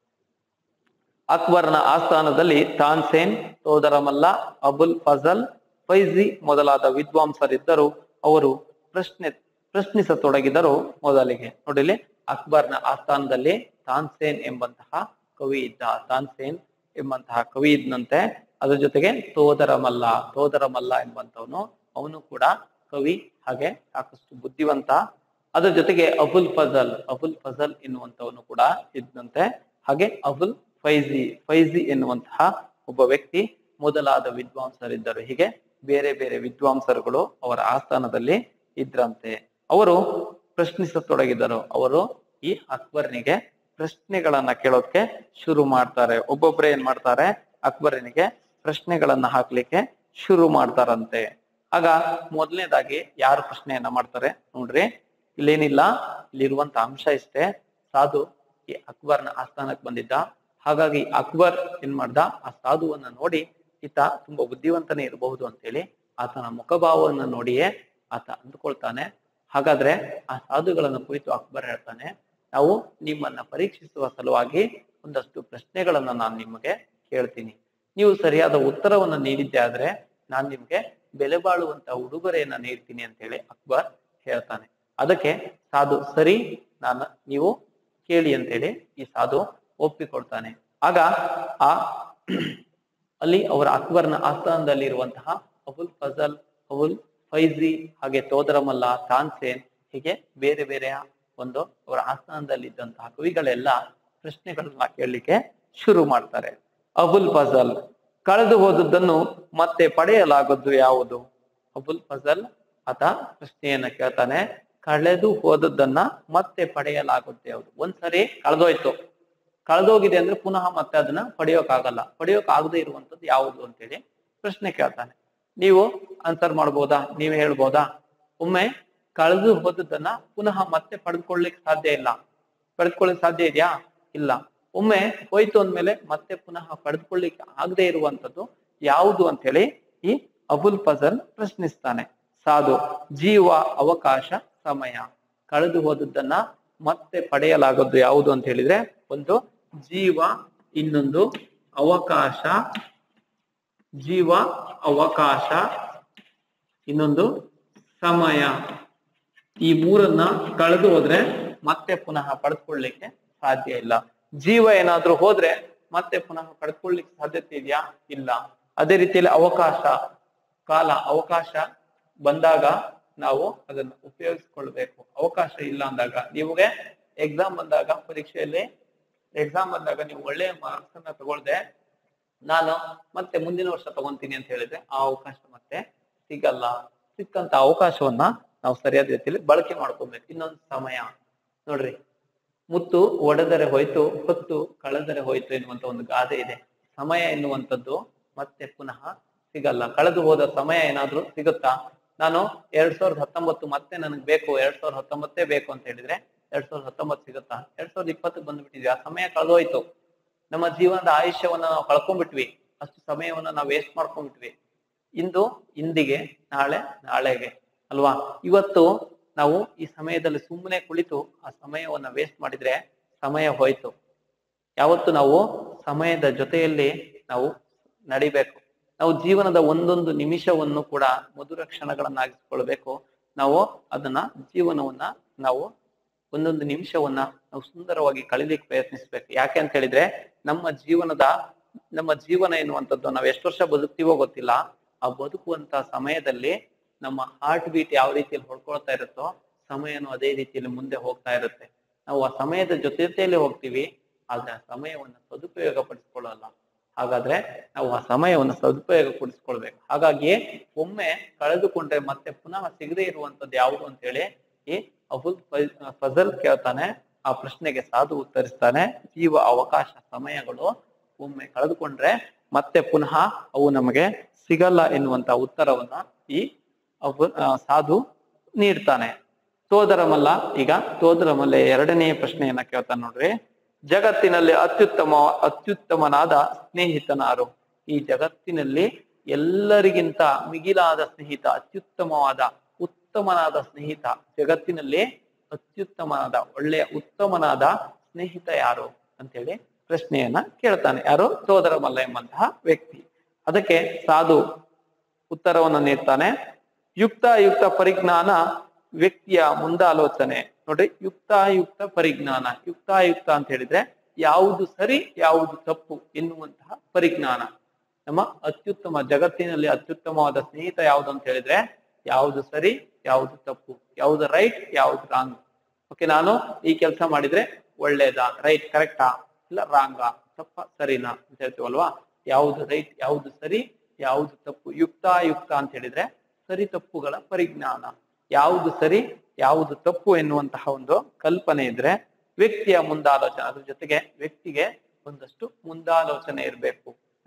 ಅಕ್ಬರ್ನ ಆಸ್ಥಾನದಲ್ಲಿ ತಾನ್ಸೇನ್ ಸೋದರಮಲ್ಲ ಅಬುಲ್ ಫಜಲ್ ಫೈಜಿ ಮೊದಲಾದ ವಿದ್ವಾಂಸರಿದ್ದರು ಅವರು ಪ್ರಶ್ನೆ ಪ್ರಶ್ನಿಸತೊಡಗಿದರು ಮೊದಲಿಗೆ ನೋಡಿಲಿ ಅಕ್ಬರ್ನ ಆಸ್ಥಾನದಲ್ಲಿ ತಾನ್ಸೇನ್ ಎಂಬಂತಹ ಕವಿ ಇದ್ದ ತಾನ್ಸೇನ್ ಎಂಬಂತಹ ಕವಿ ಇದ್ದಂತೆ ಅದ್ರ ಜೊತೆಗೆ ತೋದರಮಲ್ಲ ತೋದರಮಲ್ಲ ಎಂಬಂತವನು ಅವನು ಕೂಡ ಕವಿ ಹಾಗೆ ಸಾಕಷ್ಟು ಬುದ್ಧಿವಂತ ಅದ್ರ ಜೊತೆಗೆ ಅಬುಲ್ ಫಜಲ್ ಅಬುಲ್ ಫಜಲ್ ಎನ್ನುವಂತವನು ಕೂಡ ಇದ್ದಂತೆ ಹಾಗೆ ಅಬುಲ್ ಫೈಜಿ ಫೈಜಿ ಎನ್ನುವಂತಹ ಒಬ್ಬ ವ್ಯಕ್ತಿ ಮೊದಲಾದ ವಿದ್ವಾಂಸರಿದ್ದರು ಹೀಗೆ ಬೇರೆ ಬೇರೆ ವಿದ್ವಾಂಸರುಗಳು ಅವರ ಆಸ್ಥಾನದಲ್ಲಿ ಇದ್ರಂತೆ ಅವರು ಪ್ರಶ್ನಿಸತೊಡಗಿದರು ಅವರು ಈ ಅಕ್ಬರ್ನಿಗೆ ಪ್ರಶ್ನೆಗಳನ್ನ ಕೇಳೋಕೆ ಶುರು ಮಾಡ್ತಾರೆ ಒಬ್ಬೊಬ್ರೆ ಏನ್ ಮಾಡ್ತಾರೆ ಅಕ್ಬರನಿಗೆ ಪ್ರಶ್ನೆಗಳನ್ನ ಹಾಕ್ಲಿಕ್ಕೆ ಶುರು ಮಾಡ್ತಾರಂತೆ ಆಗ ಮೊದಲನೇದಾಗಿ ಯಾರು ಪ್ರಶ್ನೆಯನ್ನ ಮಾಡ್ತಾರೆ ನೋಡ್ರಿ ಇಲ್ಲೇನಿಲ್ಲ ಇಲ್ಲಿರುವಂತ ಅಂಶ ಇಷ್ಟೇ ಸಾಧು ಈ ಅಕ್ಬರ್ನ ಆಸ್ಥಾನಕ್ಕೆ ಬಂದಿದ್ದ ಹಾಗಾಗಿ ಅಕ್ಬರ್ ಏನ್ ಮಾಡ್ದ ಆ ಸಾಧುವನ್ನ ನೋಡಿ ಈತ ತುಂಬಾ ಬುದ್ಧಿವಂತನೇ ಇರಬಹುದು ಅಂತೇಳಿ ಆತನ ಮುಖಭಾವವನ್ನು ನೋಡಿಯೇ ಆತ ಅಂದುಕೊಳ್ತಾನೆ ಹಾಗಾದ್ರೆ ಆ ಸಾಧುಗಳನ್ನ ಕುರಿತು ಅಕ್ಬರ್ ಹೇಳ್ತಾನೆ ನಾವು ನಿಮ್ಮನ್ನ ಪರೀಕ್ಷಿಸುವ ಸಲುವಾಗಿ ಒಂದಷ್ಟು ಪ್ರಶ್ನೆಗಳನ್ನ ನಾನು ನಿಮಗೆ ಕೇಳ್ತೀನಿ ನೀವು ಸರಿಯಾದ ಉತ್ತರವನ್ನ ನೀಡಿದ್ದೆ ಆದ್ರೆ ನಾನ್ ನಿಮ್ಗೆ ಬೆಲೆ ಬಾಳುವಂತ ಉಡುಗೊರೆಯನ್ನ ನೀಡ್ತೀನಿ ಅಂತ ಹೇಳಿ ಅಕ್ಬರ್ ಹೇಳ್ತಾನೆ ಅದಕ್ಕೆ ಸಾಧು ಸರಿ ನಾನು ನೀವು ಕೇಳಿ ಅಂತೇಳಿ ಈ ಸಾಧು ಒಪ್ಪಿಕೊಡ್ತಾನೆ ಆಗ ಆ ಅಲ್ಲಿ ಅವರ ಅಕ್ಬರ್ನ ಆಸ್ಥಾನದಲ್ಲಿ ಇರುವಂತಹ ಅಬುಲ್ ಫಜಲ್ ಅಬುಲ್ ಫೈಜಿ ಹಾಗೆ ತೋದರಮಲ್ಲ ತಾನ್ಸೇನ್ ಹೀಗೆ ಬೇರೆ ಬೇರೆಯ ಒಂದು ಅವರ ಆಸ್ಥಾನದಲ್ಲಿ ಇದ್ದಂತಹ ಕವಿಗಳೆಲ್ಲ ಪ್ರಶ್ನೆಗಳನ್ನ ಕೇಳಲಿಕ್ಕೆ ಶುರು ಮಾಡ್ತಾರೆ ಅಬುಲ್ ಫಜಲ್ ಕಳೆದು ಹೋದದ್ದನ್ನು ಮತ್ತೆ ಪಡೆಯಲಾಗದ್ದು ಯಾವುದು ಅಬುಲ್ ಫಜಲ್ ಆತ ಪ್ರಶ್ನೆಯನ್ನ ಕೇಳ್ತಾನೆ ಕಳೆದು ಹೋದದ್ದನ್ನ ಮತ್ತೆ ಪಡೆಯಲಾಗುತ್ತೆ ಯಾವುದು ಒಂದ್ಸರಿ ಕಳೆದೋಯ್ತು ಕಳೆದೋಗಿದೆ ಅಂದ್ರೆ ಪುನಃ ಮತ್ತೆ ಅದನ್ನ ಪಡೆಯೋಕ್ಕಾಗಲ್ಲ ಪಡೆಯೋಕ್ ಆಗದೆ ಇರುವಂತದ್ದು ಯಾವುದು ಅಂತೇಳಿ ಪ್ರಶ್ನೆ ಕೇಳ್ತಾನೆ ನೀವು ಆನ್ಸರ್ ಮಾಡ್ಬೋದಾ ನೀವೇ ಹೇಳ್ಬೋದಾ ಒಮ್ಮೆ ಕಳೆದು ಹೋದದ್ದನ್ನ ಪುನಃ ಮತ್ತೆ ಪಡೆದುಕೊಳ್ಳಿಕ್ ಸಾಧ್ಯ ಇಲ್ಲ ಪಡೆದುಕೊಳ್ಳಿಕ್ ಸಾಧ್ಯ ಇದೆಯಾ ಇಲ್ಲ ಒಮ್ಮೆ ಹೋಯ್ತು ಅಂದ್ಮೇಲೆ ಮತ್ತೆ ಪುನಃ ಪಡೆದುಕೊಳ್ಳಿಕ್ಕೆ ಆಗದೆ ಇರುವಂತದ್ದು ಯಾವುದು ಅಂತ ಹೇಳಿ ಈ ಅಬುಲ್ ಫಜಲ್ ಪ್ರಶ್ನಿಸ್ತಾನೆ ಸಾಧು ಜೀವ ಅವಕಾಶ ಸಮಯ ಕಳೆದು ಹೋದದ್ದನ್ನ ಮತ್ತೆ ಪಡೆಯಲಾಗದ್ದು ಯಾವುದು ಅಂತ ಹೇಳಿದ್ರೆ ಒಂದು ಜೀವ ಇನ್ನೊಂದು ಅವಕಾಶ ಜೀವ ಅವಕಾಶ ಇನ್ನೊಂದು ಸಮಯ ಈ ಮೂರನ್ನ ಕಳೆದು ಹೋದ್ರೆ ಮತ್ತೆ ಪುನಃ ಪಡೆದುಕೊಳ್ಳಿಕ್ಕೆ ಸಾಧ್ಯ ಇಲ್ಲ ಜೀವ ಏನಾದ್ರೂ ಹೋದ್ರೆ ಮತ್ತೆ ಪುನಃ ಪಡೆದುಕೊಳ್ಳಿಕ್ಕೆ ಸಾಧ್ಯತೆ ಇದೆಯಾ ಇಲ್ಲ ಅದೇ ರೀತಿಯಲ್ಲಿ ಅವಕಾಶ ಕಾಲ ಅವಕಾಶ ಬಂದಾಗ ನಾವು ಅದನ್ನ ಉಪಯೋಗಿಸ್ಕೊಳ್ಬೇಕು ಅವಕಾಶ ಇಲ್ಲ ಅಂದಾಗ ನೀವುಗೆ ಎಕ್ಸಾಮ್ ಬಂದಾಗ ಪರೀಕ್ಷೆಯಲ್ಲಿ ಎಕ್ಸಾಮ್ ಬಂದಾಗ ನೀವು ಒಳ್ಳೆ ಮಾರ್ಕ್ಸ್ ಅನ್ನ ತಗೊಳ್ದೆ ನಾನು ಮತ್ತೆ ಮುಂದಿನ ವರ್ಷ ತಗೊಂತೀನಿ ಅಂತ ಹೇಳಿದ್ರೆ ಆ ಅವಕಾಶ ಮತ್ತೆ ಸಿಗಲ್ಲ ಸಿಕ್ಕಂತ ಅವಕಾಶವನ್ನ ನಾವು ಸರಿಯಾದ ರೀತಿಯಲ್ಲಿ ಬಳಕೆ ಮಾಡ್ಕೊಬೇಕು ಇನ್ನೊಂದು ಸಮಯ ನೋಡ್ರಿ ಮುತ್ತು ಒಡೆದರೆ ಹೋಯ್ತು ಹೊತ್ತು ಕಳೆದರೆ ಹೋಯ್ತು ಎನ್ನುವಂತ ಒಂದು ಗಾದೆ ಇದೆ ಸಮಯ ಎನ್ನುವಂಥದ್ದು ಮತ್ತೆ ಪುನಃ ಸಿಗಲ್ಲ ಕಳೆದು ಹೋದ ಸಮಯ ಏನಾದ್ರೂ ಸಿಗುತ್ತಾ ನಾನು ಎರಡ್ ಸಾವಿರದ ಹತ್ತೊಂಬತ್ತು ಮತ್ತೆ ನನಗೆ ಬೇಕು ಎರಡ್ ಸಾವಿರದ ಹತ್ತೊಂಬತ್ತೇ ಬೇಕು ಅಂತ ಹೇಳಿದ್ರೆ ಎರಡ್ ಸಾವಿರದ ಹತ್ತೊಂಬತ್ತು ಸಿಗುತ್ತಾ ಎರಡ್ ಸಾವಿರದ ಇಪ್ಪತ್ತಕ್ಕೆ ಬಂದ್ಬಿಟ್ಟಿದ್ವಿ ಆ ಸಮಯ ಕಳೆದೋಯ್ತು ನಮ್ಮ ಜೀವನದ ಆಯುಷ್ಯವನ್ನ ನಾವು ಕಳ್ಕೊಂಡ್ಬಿಟ್ವಿ ಅಷ್ಟು ಸಮಯವನ್ನ ನಾವು ವೇಸ್ಟ್ ಮಾಡ್ಕೊಂಡ್ಬಿಟ್ವಿ ಇಂದು ಇಂದಿಗೆ ನಾಳೆ ನಾಳೆಗೆ ಅಲ್ವಾ ಇವತ್ತು ನಾವು ಈ ಸಮಯದಲ್ಲಿ ಸುಮ್ಮನೆ ಕುಳಿತು ಆ ಸಮಯವನ್ನ ವೇಸ್ಟ್ ಮಾಡಿದ್ರೆ ಸಮಯ ಹೋಯ್ತು ಯಾವತ್ತು ನಾವು ಸಮಯದ ಜೊತೆಯಲ್ಲಿ ನಾವು ನಡಿಬೇಕು ನಾವು ಜೀವನದ ಒಂದೊಂದು ನಿಮಿಷವನ್ನು ಕೂಡ ಮಧುರ ಕ್ಷಣಗಳನ್ನಾಗಿಸ್ಕೊಳ್ಬೇಕು ನಾವು ಅದನ್ನ ಜೀವನವನ್ನ ನಾವು ಒಂದೊಂದು ನಿಮಿಷವನ್ನ ನಾವು ಸುಂದರವಾಗಿ ಕಳಿಲಿಕ್ಕೆ ಪ್ರಯತ್ನಿಸ್ಬೇಕು ಯಾಕೆ ಅಂತ ಹೇಳಿದ್ರೆ ನಮ್ಮ ಜೀವನದ ನಮ್ಮ ಜೀವನ ಎನ್ನುವಂಥದ್ದು ನಾವು ಎಷ್ಟು ವರ್ಷ ಬದುಕ್ತೀವೋ ಗೊತ್ತಿಲ್ಲ ಆ ಬದುಕುವಂತ ಸಮಯದಲ್ಲಿ ನಮ್ಮ ಹಾರ್ಟ್ ಬೀಟ್ ಯಾವ ರೀತಿಯಲ್ಲಿ ಹೊಡ್ಕೊಳ್ತಾ ಇರುತ್ತೋ ಸಮಯನು ಅದೇ ರೀತಿಯಲ್ಲಿ ಮುಂದೆ ಹೋಗ್ತಾ ಇರುತ್ತೆ ನಾವು ಆ ಸಮಯದ ಜೊತೆ ಜೊತೆಯಲ್ಲಿ ಹೋಗ್ತೀವಿ ಆದ್ರೆ ಆ ಸಮಯವನ್ನ ಸದುಪಯೋಗ ಪಡಿಸ್ಕೊಳ್ಳಲ್ಲ ಹಾಗಾದ್ರೆ ನಾವು ಆ ಸಮಯವನ್ನು ಸದುಪಯೋಗ ಪಡಿಸ್ಕೊಳ್ಬೇಕು ಹಾಗಾಗಿ ಒಮ್ಮೆ ಕಳೆದುಕೊಂಡ್ರೆ ಮತ್ತೆ ಪುನಃ ಸಿಗದೆ ಇರುವಂತದ್ದು ಯಾವುದು ಅಂತ ಹೇಳಿ ಈ ಅಬುಲ್ ಫೈ- ಫಜಲ್ ಕೇಳ್ತಾನೆ ಆ ಪ್ರಶ್ನೆಗೆ ಸಾಧು ಉತ್ತರಿಸ್ತಾನೆ ಜೀವ ಅವಕಾಶ ಸಮಯಗಳು ಒಮ್ಮೆ ಕಳೆದುಕೊಂಡ್ರೆ ಮತ್ತೆ ಪುನಃ ಅವು ನಮಗೆ ಸಿಗಲ್ಲ ಎನ್ನುವಂತ ಉತ್ತರವನ್ನ ಈ ಅಬು ಆ, ಸಾಧು ನೀಡ್ತಾನೆ ತೋದರಮಲ್ಲ ಈಗ ತೋದರಮಲ್ಲ ಎರಡನೇ ಪ್ರಶ್ನೆಯನ್ನ ಕೇಳ್ತಾನೆ ನೋಡ್ರಿ ಜಗತ್ತಿನಲ್ಲಿ ಅತ್ಯುತ್ತಮ ಅತ್ಯುತ್ತಮನಾದ ಸ್ನೇಹಿತನಾರು ಈ ಜಗತ್ತಿನಲ್ಲಿ ಎಲ್ಲರಿಗಿಂತ ಮಿಗಿಲಾದ ಸ್ನೇಹಿತ ಅತ್ಯುತ್ತಮವಾದ ಉತ್ತಮನಾದ ಸ್ನೇಹಿತ ಜಗತ್ತಿನಲ್ಲಿ ಅತ್ಯುತ್ತಮನಾದ ಒಳ್ಳೆಯ ಉತ್ತಮನಾದ ಸ್ನೇಹಿತ ಯಾರು ಅಂತೇಳಿ ಪ್ರಶ್ನೆಯನ್ನ ಕೇಳ್ತಾನೆ ಯಾರು ಸೋದರಮಲ್ಲ ಎಂಬಂತಹ ವ್ಯಕ್ತಿ ಅದಕ್ಕೆ ಸಾಧು ಉತ್ತರವನ್ನು ನೀಡ್ತಾನೆ ಯುಕ್ತಾಯುಕ್ತ ಪರಿಜ್ಞಾನ ವ್ಯಕ್ತಿಯ ಮುಂದಾಲೋಚನೆ ನೋಡ್ರಿ ಯುಕ್ತಾಯುಕ್ತ ಪರಿಜ್ಞಾನ ಯುಕ್ತಾಯುಕ್ತ ಅಂತ ಹೇಳಿದ್ರೆ ಯಾವುದು ಸರಿ ಯಾವುದು ತಪ್ಪು ಎನ್ನುವಂತಹ ಪರಿಜ್ಞಾನ ನಮ್ಮ ಅತ್ಯುತ್ತಮ ಜಗತ್ತಿನಲ್ಲಿ ಅತ್ಯುತ್ತಮವಾದ ಸ್ನೇಹಿತ ಯಾವುದು ಅಂತ ಹೇಳಿದ್ರೆ ಯಾವುದು ಸರಿ ಯಾವುದು ತಪ್ಪು ಯಾವುದು ರೈಟ್ ಯಾವುದು ರಾಂಗ್ ಓಕೆ ನಾನು ಈ ಕೆಲಸ ಮಾಡಿದ್ರೆ ಒಳ್ಳೇದಾ ರೈಟ್ ಕರೆಕ್ಟಾ ಇಲ್ಲ ರಾಂಗಾ ತಪ್ಪ ಸರಿನಾ ಅಂತ ಹೇಳ್ತೀವಲ್ವಾ ಯಾವುದು ರೈಟ್ ಯಾವುದು ಸರಿ ಯಾವುದು ತಪ್ಪು ಯುಕ್ತಾಯುಕ್ತ ಅಂತ ಹೇಳಿದ್ರೆ ಸರಿ ತಪ್ಪುಗಳ ಪರಿಜ್ಞಾನ ಯಾವುದು ಸರಿ ಯಾವುದು ತಪ್ಪು ಎನ್ನುವಂತಹ ಒಂದು ಕಲ್ಪನೆ ಇದ್ರೆ ವ್ಯಕ್ತಿಯ ಮುಂದಾಲೋಚನೆ ಅದ್ರ ಜೊತೆಗೆ ವ್ಯಕ್ತಿಗೆ ಒಂದಷ್ಟು ಮುಂದಾಲೋಚನೆ ಇರಬೇಕು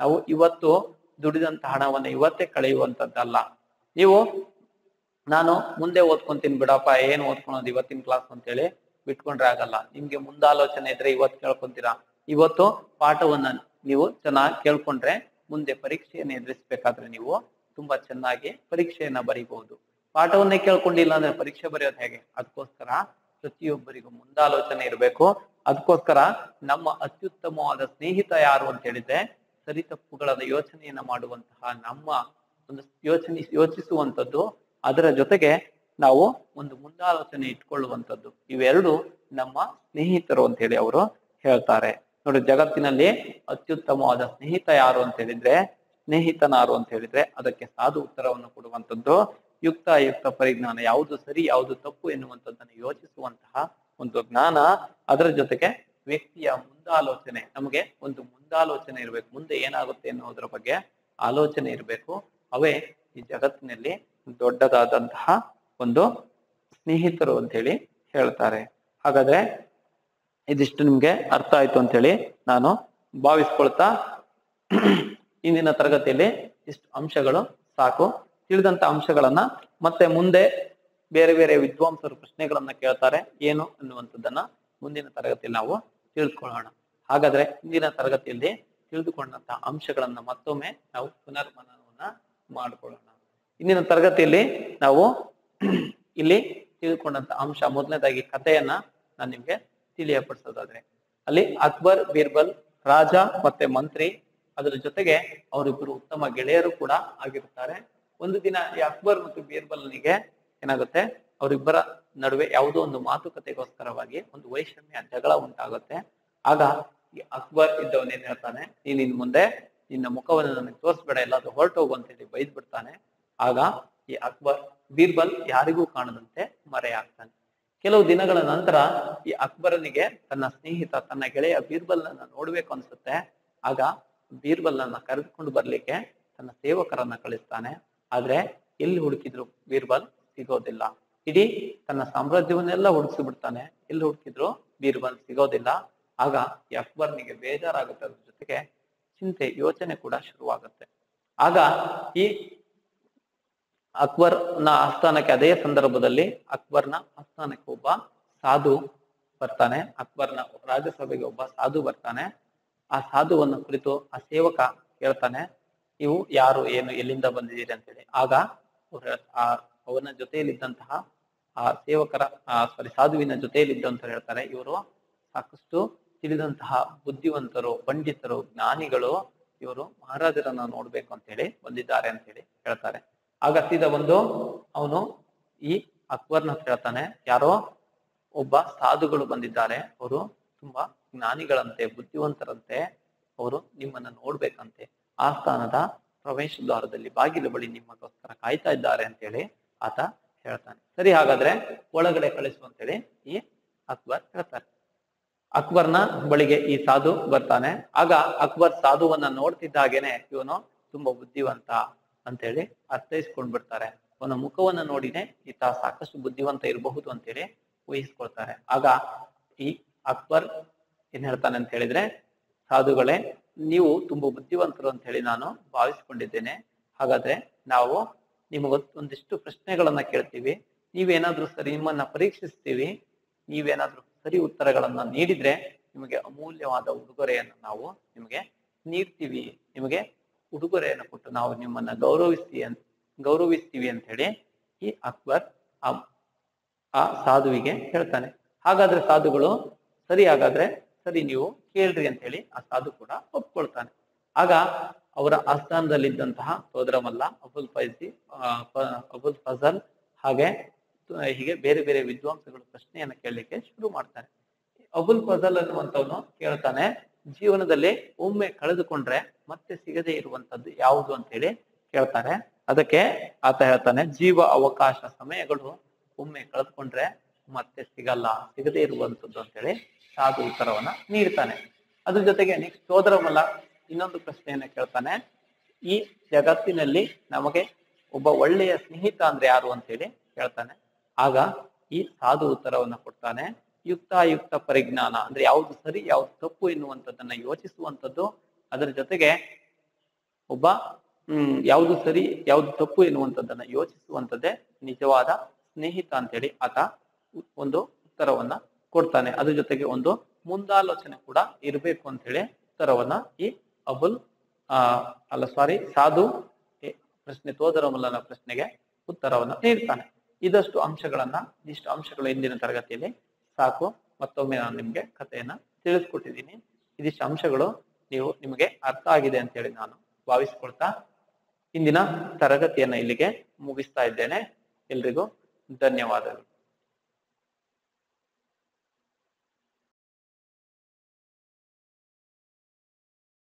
ನಾವು ಇವತ್ತು ದುಡಿದಂತ ಹಣವನ್ನ ಇವತ್ತೇ ಕಳೆಯುವಂತದ್ದಲ್ಲ ನೀವು ನಾನು ಮುಂದೆ ಓದ್ಕೊಂತೀನಿ ಬಿಡಪ್ಪ ಏನ್ ಓದ್ಕೊಳೋದು ಇವತ್ತಿನ ಕ್ಲಾಸ್ ಅಂತೇಳಿ ಬಿಟ್ಕೊಂಡ್ರೆ ಆಗಲ್ಲ ನಿಮ್ಗೆ ಮುಂದಾಲೋಚನೆ ಇದ್ರೆ ಇವತ್ತು ಕೇಳ್ಕೊಂತೀರಾ ಇವತ್ತು ಪಾಠವನ್ನ ನೀವು ಚೆನ್ನಾಗಿ ಕೇಳ್ಕೊಂಡ್ರೆ ಮುಂದೆ ಪರೀಕ್ಷೆಯನ್ನು ಎದುರಿಸ್ಬೇಕಾದ್ರೆ ನೀವು ತುಂಬಾ ಚೆನ್ನಾಗಿ ಪರೀಕ್ಷೆಯನ್ನ ಬರೀಬಹುದು ಪಾಠವನ್ನೇ ಕೇಳ್ಕೊಂಡಿಲ್ಲ ಅಂದ್ರೆ ಪರೀಕ್ಷೆ ಬರೆಯೋದು ಹೇಗೆ ಅದಕ್ಕೋಸ್ಕರ ಪ್ರತಿಯೊಬ್ಬರಿಗೂ ಮುಂದಾಲೋಚನೆ ಇರಬೇಕು ಅದಕ್ಕೋಸ್ಕರ ನಮ್ಮ ಅತ್ಯುತ್ತಮವಾದ ಸ್ನೇಹಿತ ಯಾರು ಅಂತ ಹೇಳಿದ್ರೆ ಸರಿ ತಪ್ಪುಗಳ ಯೋಚನೆಯನ್ನ ಮಾಡುವಂತಹ ನಮ್ಮ ಒಂದು ಯೋಚನೆ ಯೋಚಿಸುವಂತದ್ದು ಅದರ ಜೊತೆಗೆ ನಾವು ಒಂದು ಮುಂದಾಲೋಚನೆ ಇಟ್ಕೊಳ್ಳುವಂಥದ್ದು ಇವೆರಡು ನಮ್ಮ ಸ್ನೇಹಿತರು ಅಂತ ಹೇಳಿ ಅವರು ಹೇಳ್ತಾರೆ ನೋಡಿ ಜಗತ್ತಿನಲ್ಲಿ ಅತ್ಯುತ್ತಮವಾದ ಸ್ನೇಹಿತ ಯಾರು ಅಂತ ಹೇಳಿದ್ರೆ ಸ್ನೇಹಿತನಾರು ಅಂತ ಹೇಳಿದ್ರೆ ಅದಕ್ಕೆ ಸಾಧು ಉತ್ತರವನ್ನು ಕೊಡುವಂಥದ್ದು ಯುಕ್ತ ಅಯುಕ್ತ ಪರಿಜ್ಞಾನ ಯಾವುದು ಸರಿ ಯಾವುದು ತಪ್ಪು ಎನ್ನುವಂಥದ್ದನ್ನು ಯೋಚಿಸುವಂತಹ ಒಂದು ಜ್ಞಾನ ಅದರ ಜೊತೆಗೆ ವ್ಯಕ್ತಿಯ ಮುಂದಾಲೋಚನೆ ನಮಗೆ ಒಂದು ಮುಂದಾಲೋಚನೆ ಇರಬೇಕು ಮುಂದೆ ಏನಾಗುತ್ತೆ ಎನ್ನುವುದರ ಬಗ್ಗೆ ಆಲೋಚನೆ ಇರಬೇಕು ಅವೇ ಈ ಜಗತ್ತಿನಲ್ಲಿ ದೊಡ್ಡದಾದಂತಹ ಒಂದು ಸ್ನೇಹಿತರು ಅಂತ ಹೇಳಿ ಹೇಳ್ತಾರೆ ಹಾಗಾದ್ರೆ ಇದಿಷ್ಟು ನಿಮ್ಗೆ ಅರ್ಥ ಆಯ್ತು ಅಂತ ಹೇಳಿ ನಾನು ಭಾವಿಸ್ಕೊಳ್ತಾ ಇಂದಿನ ತರಗತಿಯಲ್ಲಿ ಇಷ್ಟು ಅಂಶಗಳು ಸಾಕು ತಿಳಿದಂತ ಅಂಶಗಳನ್ನ ಮತ್ತೆ ಮುಂದೆ ಬೇರೆ ಬೇರೆ ವಿದ್ವಾಂಸರು ಪ್ರಶ್ನೆಗಳನ್ನ ಕೇಳ್ತಾರೆ ಏನು ಅನ್ನುವಂಥದ್ದನ್ನ ಮುಂದಿನ ತರಗತಿಯಲ್ಲಿ ನಾವು ತಿಳಿದುಕೊಳ್ಳೋಣ ಹಾಗಾದ್ರೆ ಇಂದಿನ ತರಗತಿಯಲ್ಲಿ ತಿಳಿದುಕೊಂಡಂತಹ ಅಂಶಗಳನ್ನ ಮತ್ತೊಮ್ಮೆ ನಾವು ಪುನರ್ಮನವನ್ನ ಮಾಡಿಕೊಳ್ಳೋಣ ಇಂದಿನ ತರಗತಿಯಲ್ಲಿ ನಾವು ಇಲ್ಲಿ ತಿಳ್ಕೊಂಡಂತ ಅಂಶ ಮೊದಲನೇದಾಗಿ ಕಥೆಯನ್ನ ನಾನು ನಿಮ್ಗೆ ತಿಳಿಯಪಡಿಸೋದಾದ್ರೆ ಅಲ್ಲಿ ಅಕ್ಬರ್ ಬೀರ್ಬಲ್ ರಾಜ ಮತ್ತೆ ಮಂತ್ರಿ ಅದರ ಜೊತೆಗೆ ಅವರಿಬ್ಬರು ಉತ್ತಮ ಗೆಳೆಯರು ಕೂಡ ಆಗಿರುತ್ತಾರೆ ಒಂದು ದಿನ ಈ ಅಕ್ಬರ್ ಮತ್ತು ಬೀರ್ಬಲ್ನಿಗೆ ಏನಾಗುತ್ತೆ ಅವರಿಬ್ಬರ ನಡುವೆ ಯಾವುದೋ ಒಂದು ಮಾತುಕತೆಗೋಸ್ಕರವಾಗಿ ಒಂದು ವೈಷಮ್ಯ ಜಗಳ ಉಂಟಾಗುತ್ತೆ ಆಗ ಈ ಅಕ್ಬರ್ ಇದ್ದವನೇನ್ ಹೇಳ್ತಾನೆ ನೀನ್ ಇನ್ ಮುಂದೆ ನಿನ್ನ ಮುಖವನ್ನು ನನಗೆ ತೋರಿಸ್ಬೇಡ ಎಲ್ಲಾದ್ರೂ ಹೊರಟೋಗು ಅಂತ ಹೇಳಿ ಬೈದ್ ಬಿಡ್ತಾನೆ ಆಗ ಈ ಅಕ್ಬರ್ ಬೀರ್ಬಲ್ ಯಾರಿಗೂ ಕಾಣದಂತೆ ಮರೆಯಾಗ್ತಾನೆ ಕೆಲವು ದಿನಗಳ ನಂತರ ಈ ಅಕ್ಬರನಿಗೆ ತನ್ನ ಸ್ನೇಹಿತ ತನ್ನ ಗೆಳೆಯ ಬೀರ್ಬಲ್ನನ್ನ ನೋಡ್ಬೇಕು ಅನ್ಸುತ್ತೆ ಆಗ ಬೀರ್ಬಲ್ನನ್ನ ಕರೆದುಕೊಂಡು ಬರ್ಲಿಕ್ಕೆ ತನ್ನ ಸೇವಕರನ್ನ ಕಳಿಸ್ತಾನೆ ಆದ್ರೆ ಎಲ್ಲಿ ಹುಡುಕಿದ್ರು ಬೀರ್ಬಲ್ ಸಿಗೋದಿಲ್ಲ ಇಡೀ ತನ್ನ ಸಾಮ್ರಾಜ್ಯವನ್ನೆಲ್ಲ ಹುಡುಕಿಸಿ ಬಿಡ್ತಾನೆ ಎಲ್ಲಿ ಹುಡುಕಿದ್ರು ಬೀರ್ಬಲ್ ಸಿಗೋದಿಲ್ಲ ಆಗ ಈ ಅಕ್ಬರ್ನಿಗೆ ಬೇಜಾರಾಗುತ್ತೆ ಅದ್ರ ಜೊತೆಗೆ ಚಿಂತೆ ಯೋಚನೆ ಕೂಡ ಶುರುವಾಗುತ್ತೆ ಆಗ ಈ ಅಕ್ಬರ್ನ ಆಸ್ಥಾನಕ್ಕೆ ಅದೇ ಸಂದರ್ಭದಲ್ಲಿ ಅಕ್ಬರ್ನ ಆಸ್ಥಾನಕ್ಕೆ ಒಬ್ಬ ಸಾಧು ಬರ್ತಾನೆ ಅಕ್ಬರ್ನ ರಾಜ್ಯಸಭೆಗೆ ಒಬ್ಬ ಸಾಧು ಬರ್ತಾನೆ ಆ ಸಾಧುವನ್ನು ಕುರಿತು ಆ ಸೇವಕ ಕೇಳ್ತಾನೆ ಇವು ಯಾರು ಏನು ಎಲ್ಲಿಂದ ಬಂದಿದ್ದೀರಿ ಅಂತೇಳಿ ಆಗ ಅವ್ರು ಹೇಳ್- ಆ ಅವನ ಜೊತೆಯಲ್ಲಿದ್ದಂತಹ ಆ ಸೇವಕರ ಸಾರಿ ಸಾಧುವಿನ ಜೊತೆಯಲ್ಲಿದ್ದಂತ ಹೇಳ್ತಾರೆ ಇವರು ಸಾಕಷ್ಟು ತಿಳಿದಂತಹ ಬುದ್ಧಿವಂತರು ಪಂಡಿತರು ಜ್ಞಾನಿಗಳು ಇವರು ಮಹಾರಾಜರನ್ನ ನೋಡ್ಬೇಕು ಅಂತ ಹೇಳಿ ಬಂದಿದ್ದಾರೆ ಅಂತ ಹೇಳಿ ಹೇಳ್ತಾರೆ ಆಗ ಸೀದಾ ಒಂದು ಅವನು ಈ ಅಕ್ಬರ್ನ ಹತ್ರ ಹೇಳ್ತಾನೆ ಯಾರೋ ಒಬ್ಬ ಸಾಧುಗಳು ಬಂದಿದ್ದಾರೆ ಅವರು ತುಂಬಾ ಜ್ಞಾನಿಗಳಂತೆ ಬುದ್ಧಿವಂತರಂತೆ ಅವರು ನಿಮ್ಮನ್ನ ನೋಡ್ಬೇಕಂತೆ ಆಸ್ಥಾನದ ಪ್ರವೇಶ ದ್ವಾರದಲ್ಲಿ ಬಾಗಿಲು ಬಳಿ ನಿಮ್ಮಗೋಸ್ಕರ ಕಾಯ್ತಾ ಇದ್ದಾರೆ ಅಂತ ಹೇಳಿ ಆತ ಹೇಳ್ತಾನೆ ಸರಿ ಹಾಗಾದ್ರೆ ಒಳಗಡೆ ಕಳಿಸು ಅಂತೇಳಿ ಈ ಅಕ್ಬರ್ ಹೇಳ್ತಾರೆ ಅಕ್ಬರ್ನ ಬಳಿಗೆ ಈ ಸಾಧು ಬರ್ತಾನೆ ಆಗ ಅಕ್ಬರ್ ಸಾಧುವನ್ನ ನೋಡ್ತಿದ್ದಾಗೇನೆ ಇವನು ತುಂಬಾ ಬುದ್ಧಿವಂತ ಅಂತೇಳಿ ಅರ್ಥೈಸ್ಕೊಂಡ್ ಬಿಡ್ತಾರೆ ಅವನ ಮುಖವನ್ನ ನೋಡಿನೇ ಈತ ಸಾಕಷ್ಟು ಬುದ್ಧಿವಂತ ಇರಬಹುದು ಅಂತೇಳಿ ಊಹಿಸ್ಕೊಳ್ತಾರೆ ಆಗ ಈ ಅಕ್ಬರ್ ಏನ್ ಹೇಳ್ತಾನೆ ಅಂತ ಹೇಳಿದ್ರೆ ಸಾಧುಗಳೇ ನೀವು ತುಂಬಾ ಬುದ್ಧಿವಂತರು ಅಂತ ಹೇಳಿ ನಾನು ಭಾವಿಸ್ಕೊಂಡಿದ್ದೇನೆ ಹಾಗಾದ್ರೆ ನಾವು ನಿಮಗೆ ಒಂದಿಷ್ಟು ಪ್ರಶ್ನೆಗಳನ್ನ ಕೇಳ್ತೀವಿ ನೀವೇನಾದ್ರೂ ಸರಿ ನಿಮ್ಮನ್ನ ಪರೀಕ್ಷಿಸ್ತೀವಿ ನೀವೇನಾದ್ರೂ ಸರಿ ಉತ್ತರಗಳನ್ನ ನೀಡಿದ್ರೆ ನಿಮಗೆ ಅಮೂಲ್ಯವಾದ ಉಡುಗೊರೆಯನ್ನು ನಾವು ನಿಮಗೆ ನೀಡ್ತೀವಿ ನಿಮಗೆ ಉಡುಗೊರೆಯನ್ನು ಕೊಟ್ಟು ನಾವು ನಿಮ್ಮನ್ನ ಗೌರವಿಸ್ತೀವಿ ಅಂತ ಗೌರವಿಸ್ತೀವಿ ಅಂತ ಹೇಳಿ ಈ ಅಕ್ಬರ್ ಆ ಆ ಸಾಧುವಿಗೆ ಹೇಳ್ತಾನೆ ಹಾಗಾದ್ರೆ ಸಾಧುಗಳು ಸರಿ ಹಾಗಾದ್ರೆ ಸರಿ ನೀವು ಕೇಳ್ರಿ ಅಂತ ಹೇಳಿ ಆ ಸಾಧು ಕೂಡ ಒಪ್ಕೊಳ್ತಾನೆ ಆಗ ಅವರ ಆಸ್ಥಾನದಲ್ಲಿದ್ದಂತಹ ಸೋದರಮಲ್ಲ ಅಬುಲ್ ಫೈಜಿ ಆ, ಫ- ಅಬುಲ್ ಫಜಲ್ ಹಾಗೆ ಆ, ಹೀಗೆ ಬೇರೆ ಬೇರೆ ವಿದ್ವಾಂಸಗಳು ಪ್ರಶ್ನೆಯನ್ನ ಕೇಳಲಿಕ್ಕೆ ಶುರು ಮಾಡ್ತಾರೆ ಅಬುಲ್ ಫಜಲ್ ಅನ್ನುವಂಥವನು ಕೇಳ್ತಾನೆ ಜೀವನದಲ್ಲಿ ಒಮ್ಮೆ ಕಳೆದುಕೊಂಡ್ರೆ ಮತ್ತೆ ಸಿಗದೇ ಇರುವಂತದ್ದು ಯಾವುದು ಅಂತ ಹೇಳಿ ಕೇಳ್ತಾರೆ ಅದಕ್ಕೆ ಆತ ಹೇಳ್ತಾನೆ ಜೀವ ಅವಕಾಶ ಸಮಯಗಳು ಒಮ್ಮೆ ಕಳೆದುಕೊಂಡ್ರೆ ಮತ್ತೆ ಸಿಗಲ್ಲ ಸಿಗದೇ ಇರುವಂತದ್ದು ಅಂತೇಳಿ ಸಾಧು ಉತ್ತರವನ್ನ ನೀಡ್ತಾನೆ ಅದ್ರ ಜೊತೆಗೆ ನೆಕ್ಸ್ಟ್ ಸೋದರಮಲ್ಲ ಇನ್ನೊಂದು ಪ್ರಶ್ನೆಯನ್ನ ಕೇಳ್ತಾನೆ ಈ ಜಗತ್ತಿನಲ್ಲಿ ನಮಗೆ ಒಬ್ಬ ಒಳ್ಳೆಯ ಸ್ನೇಹಿತ ಅಂದ್ರೆ ಯಾರು ಅಂತೇಳಿ ಕೇಳ್ತಾನೆ ಆಗ ಈ ಸಾಧು ಉತ್ತರವನ್ನ ಕೊಡ್ತಾನೆ ಯುಕ್ತಾಯುಕ್ತ ಪರಿಜ್ಞಾನ ಅಂದ್ರೆ ಯಾವುದು ಸರಿ ಯಾವುದು ತಪ್ಪು ಎನ್ನುವಂಥದ್ದನ್ನ ಯೋಚಿಸುವಂಥದ್ದು ಅದರ ಜೊತೆಗೆ ಒಬ್ಬ ಹ್ಮ್ ಯಾವುದು ಸರಿ ಯಾವುದು ತಪ್ಪು ಎನ್ನುವಂಥದ್ದನ್ನ ಯೋಚಿಸುವಂಥದ್ದೇ ನಿಜವಾದ ಸ್ನೇಹಿತ ಅಂತೇಳಿ ಆತ ಉ- ಒಂದು ಉತ್ತರವನ್ನ ಕೊಡ್ತಾನೆ ಅದ್ರ ಜೊತೆಗೆ ಒಂದು ಮುಂದಾಲೋಚನೆ ಕೂಡ ಇರಬೇಕು ಅಂತ ಹೇಳಿ ಉತ್ತರವನ್ನ ಈ ಅಬುಲ್ ಆ ಅಲ್ಲ ಸಾರಿ ಸಾಧು ಎ- ಪ್ರಶ್ನೆ ತೋದರಮಲ್ಲನ ಪ್ರಶ್ನೆಗೆ ಉತ್ತರವನ್ನ ನೀಡ್ತಾನೆ ಇದಷ್ಟು ಅಂಶಗಳನ್ನ ಇಷ್ಟು ಅಂಶಗಳು ಇಂದಿನ ತರಗತಿಯಲ್ಲಿ ಸಾಕು ಮತ್ತೊಮ್ಮೆ ನಾನು ನಿಮ್ಗೆ ಕಥೆಯನ್ನ ತಿಳಿಸ್ಕೊಟ್ಟಿದ್ದೀನಿ ಇದಿಷ್ಟು ಅಂಶಗಳು ನೀವು ನಿಮಗೆ ಅರ್ಥ ಆಗಿದೆ ಅಂತ ಹೇಳಿ ನಾನು ಭಾವಿಸ್ಕೊಳ್ತಾ ಇಂದಿನ ತರಗತಿಯನ್ನ ಇಲ್ಲಿಗೆ ಮುಗಿಸ್ತಾ ಇದ್ದೇನೆ ಎಲ್ರಿಗೂ ಧನ್ಯವಾದಗಳು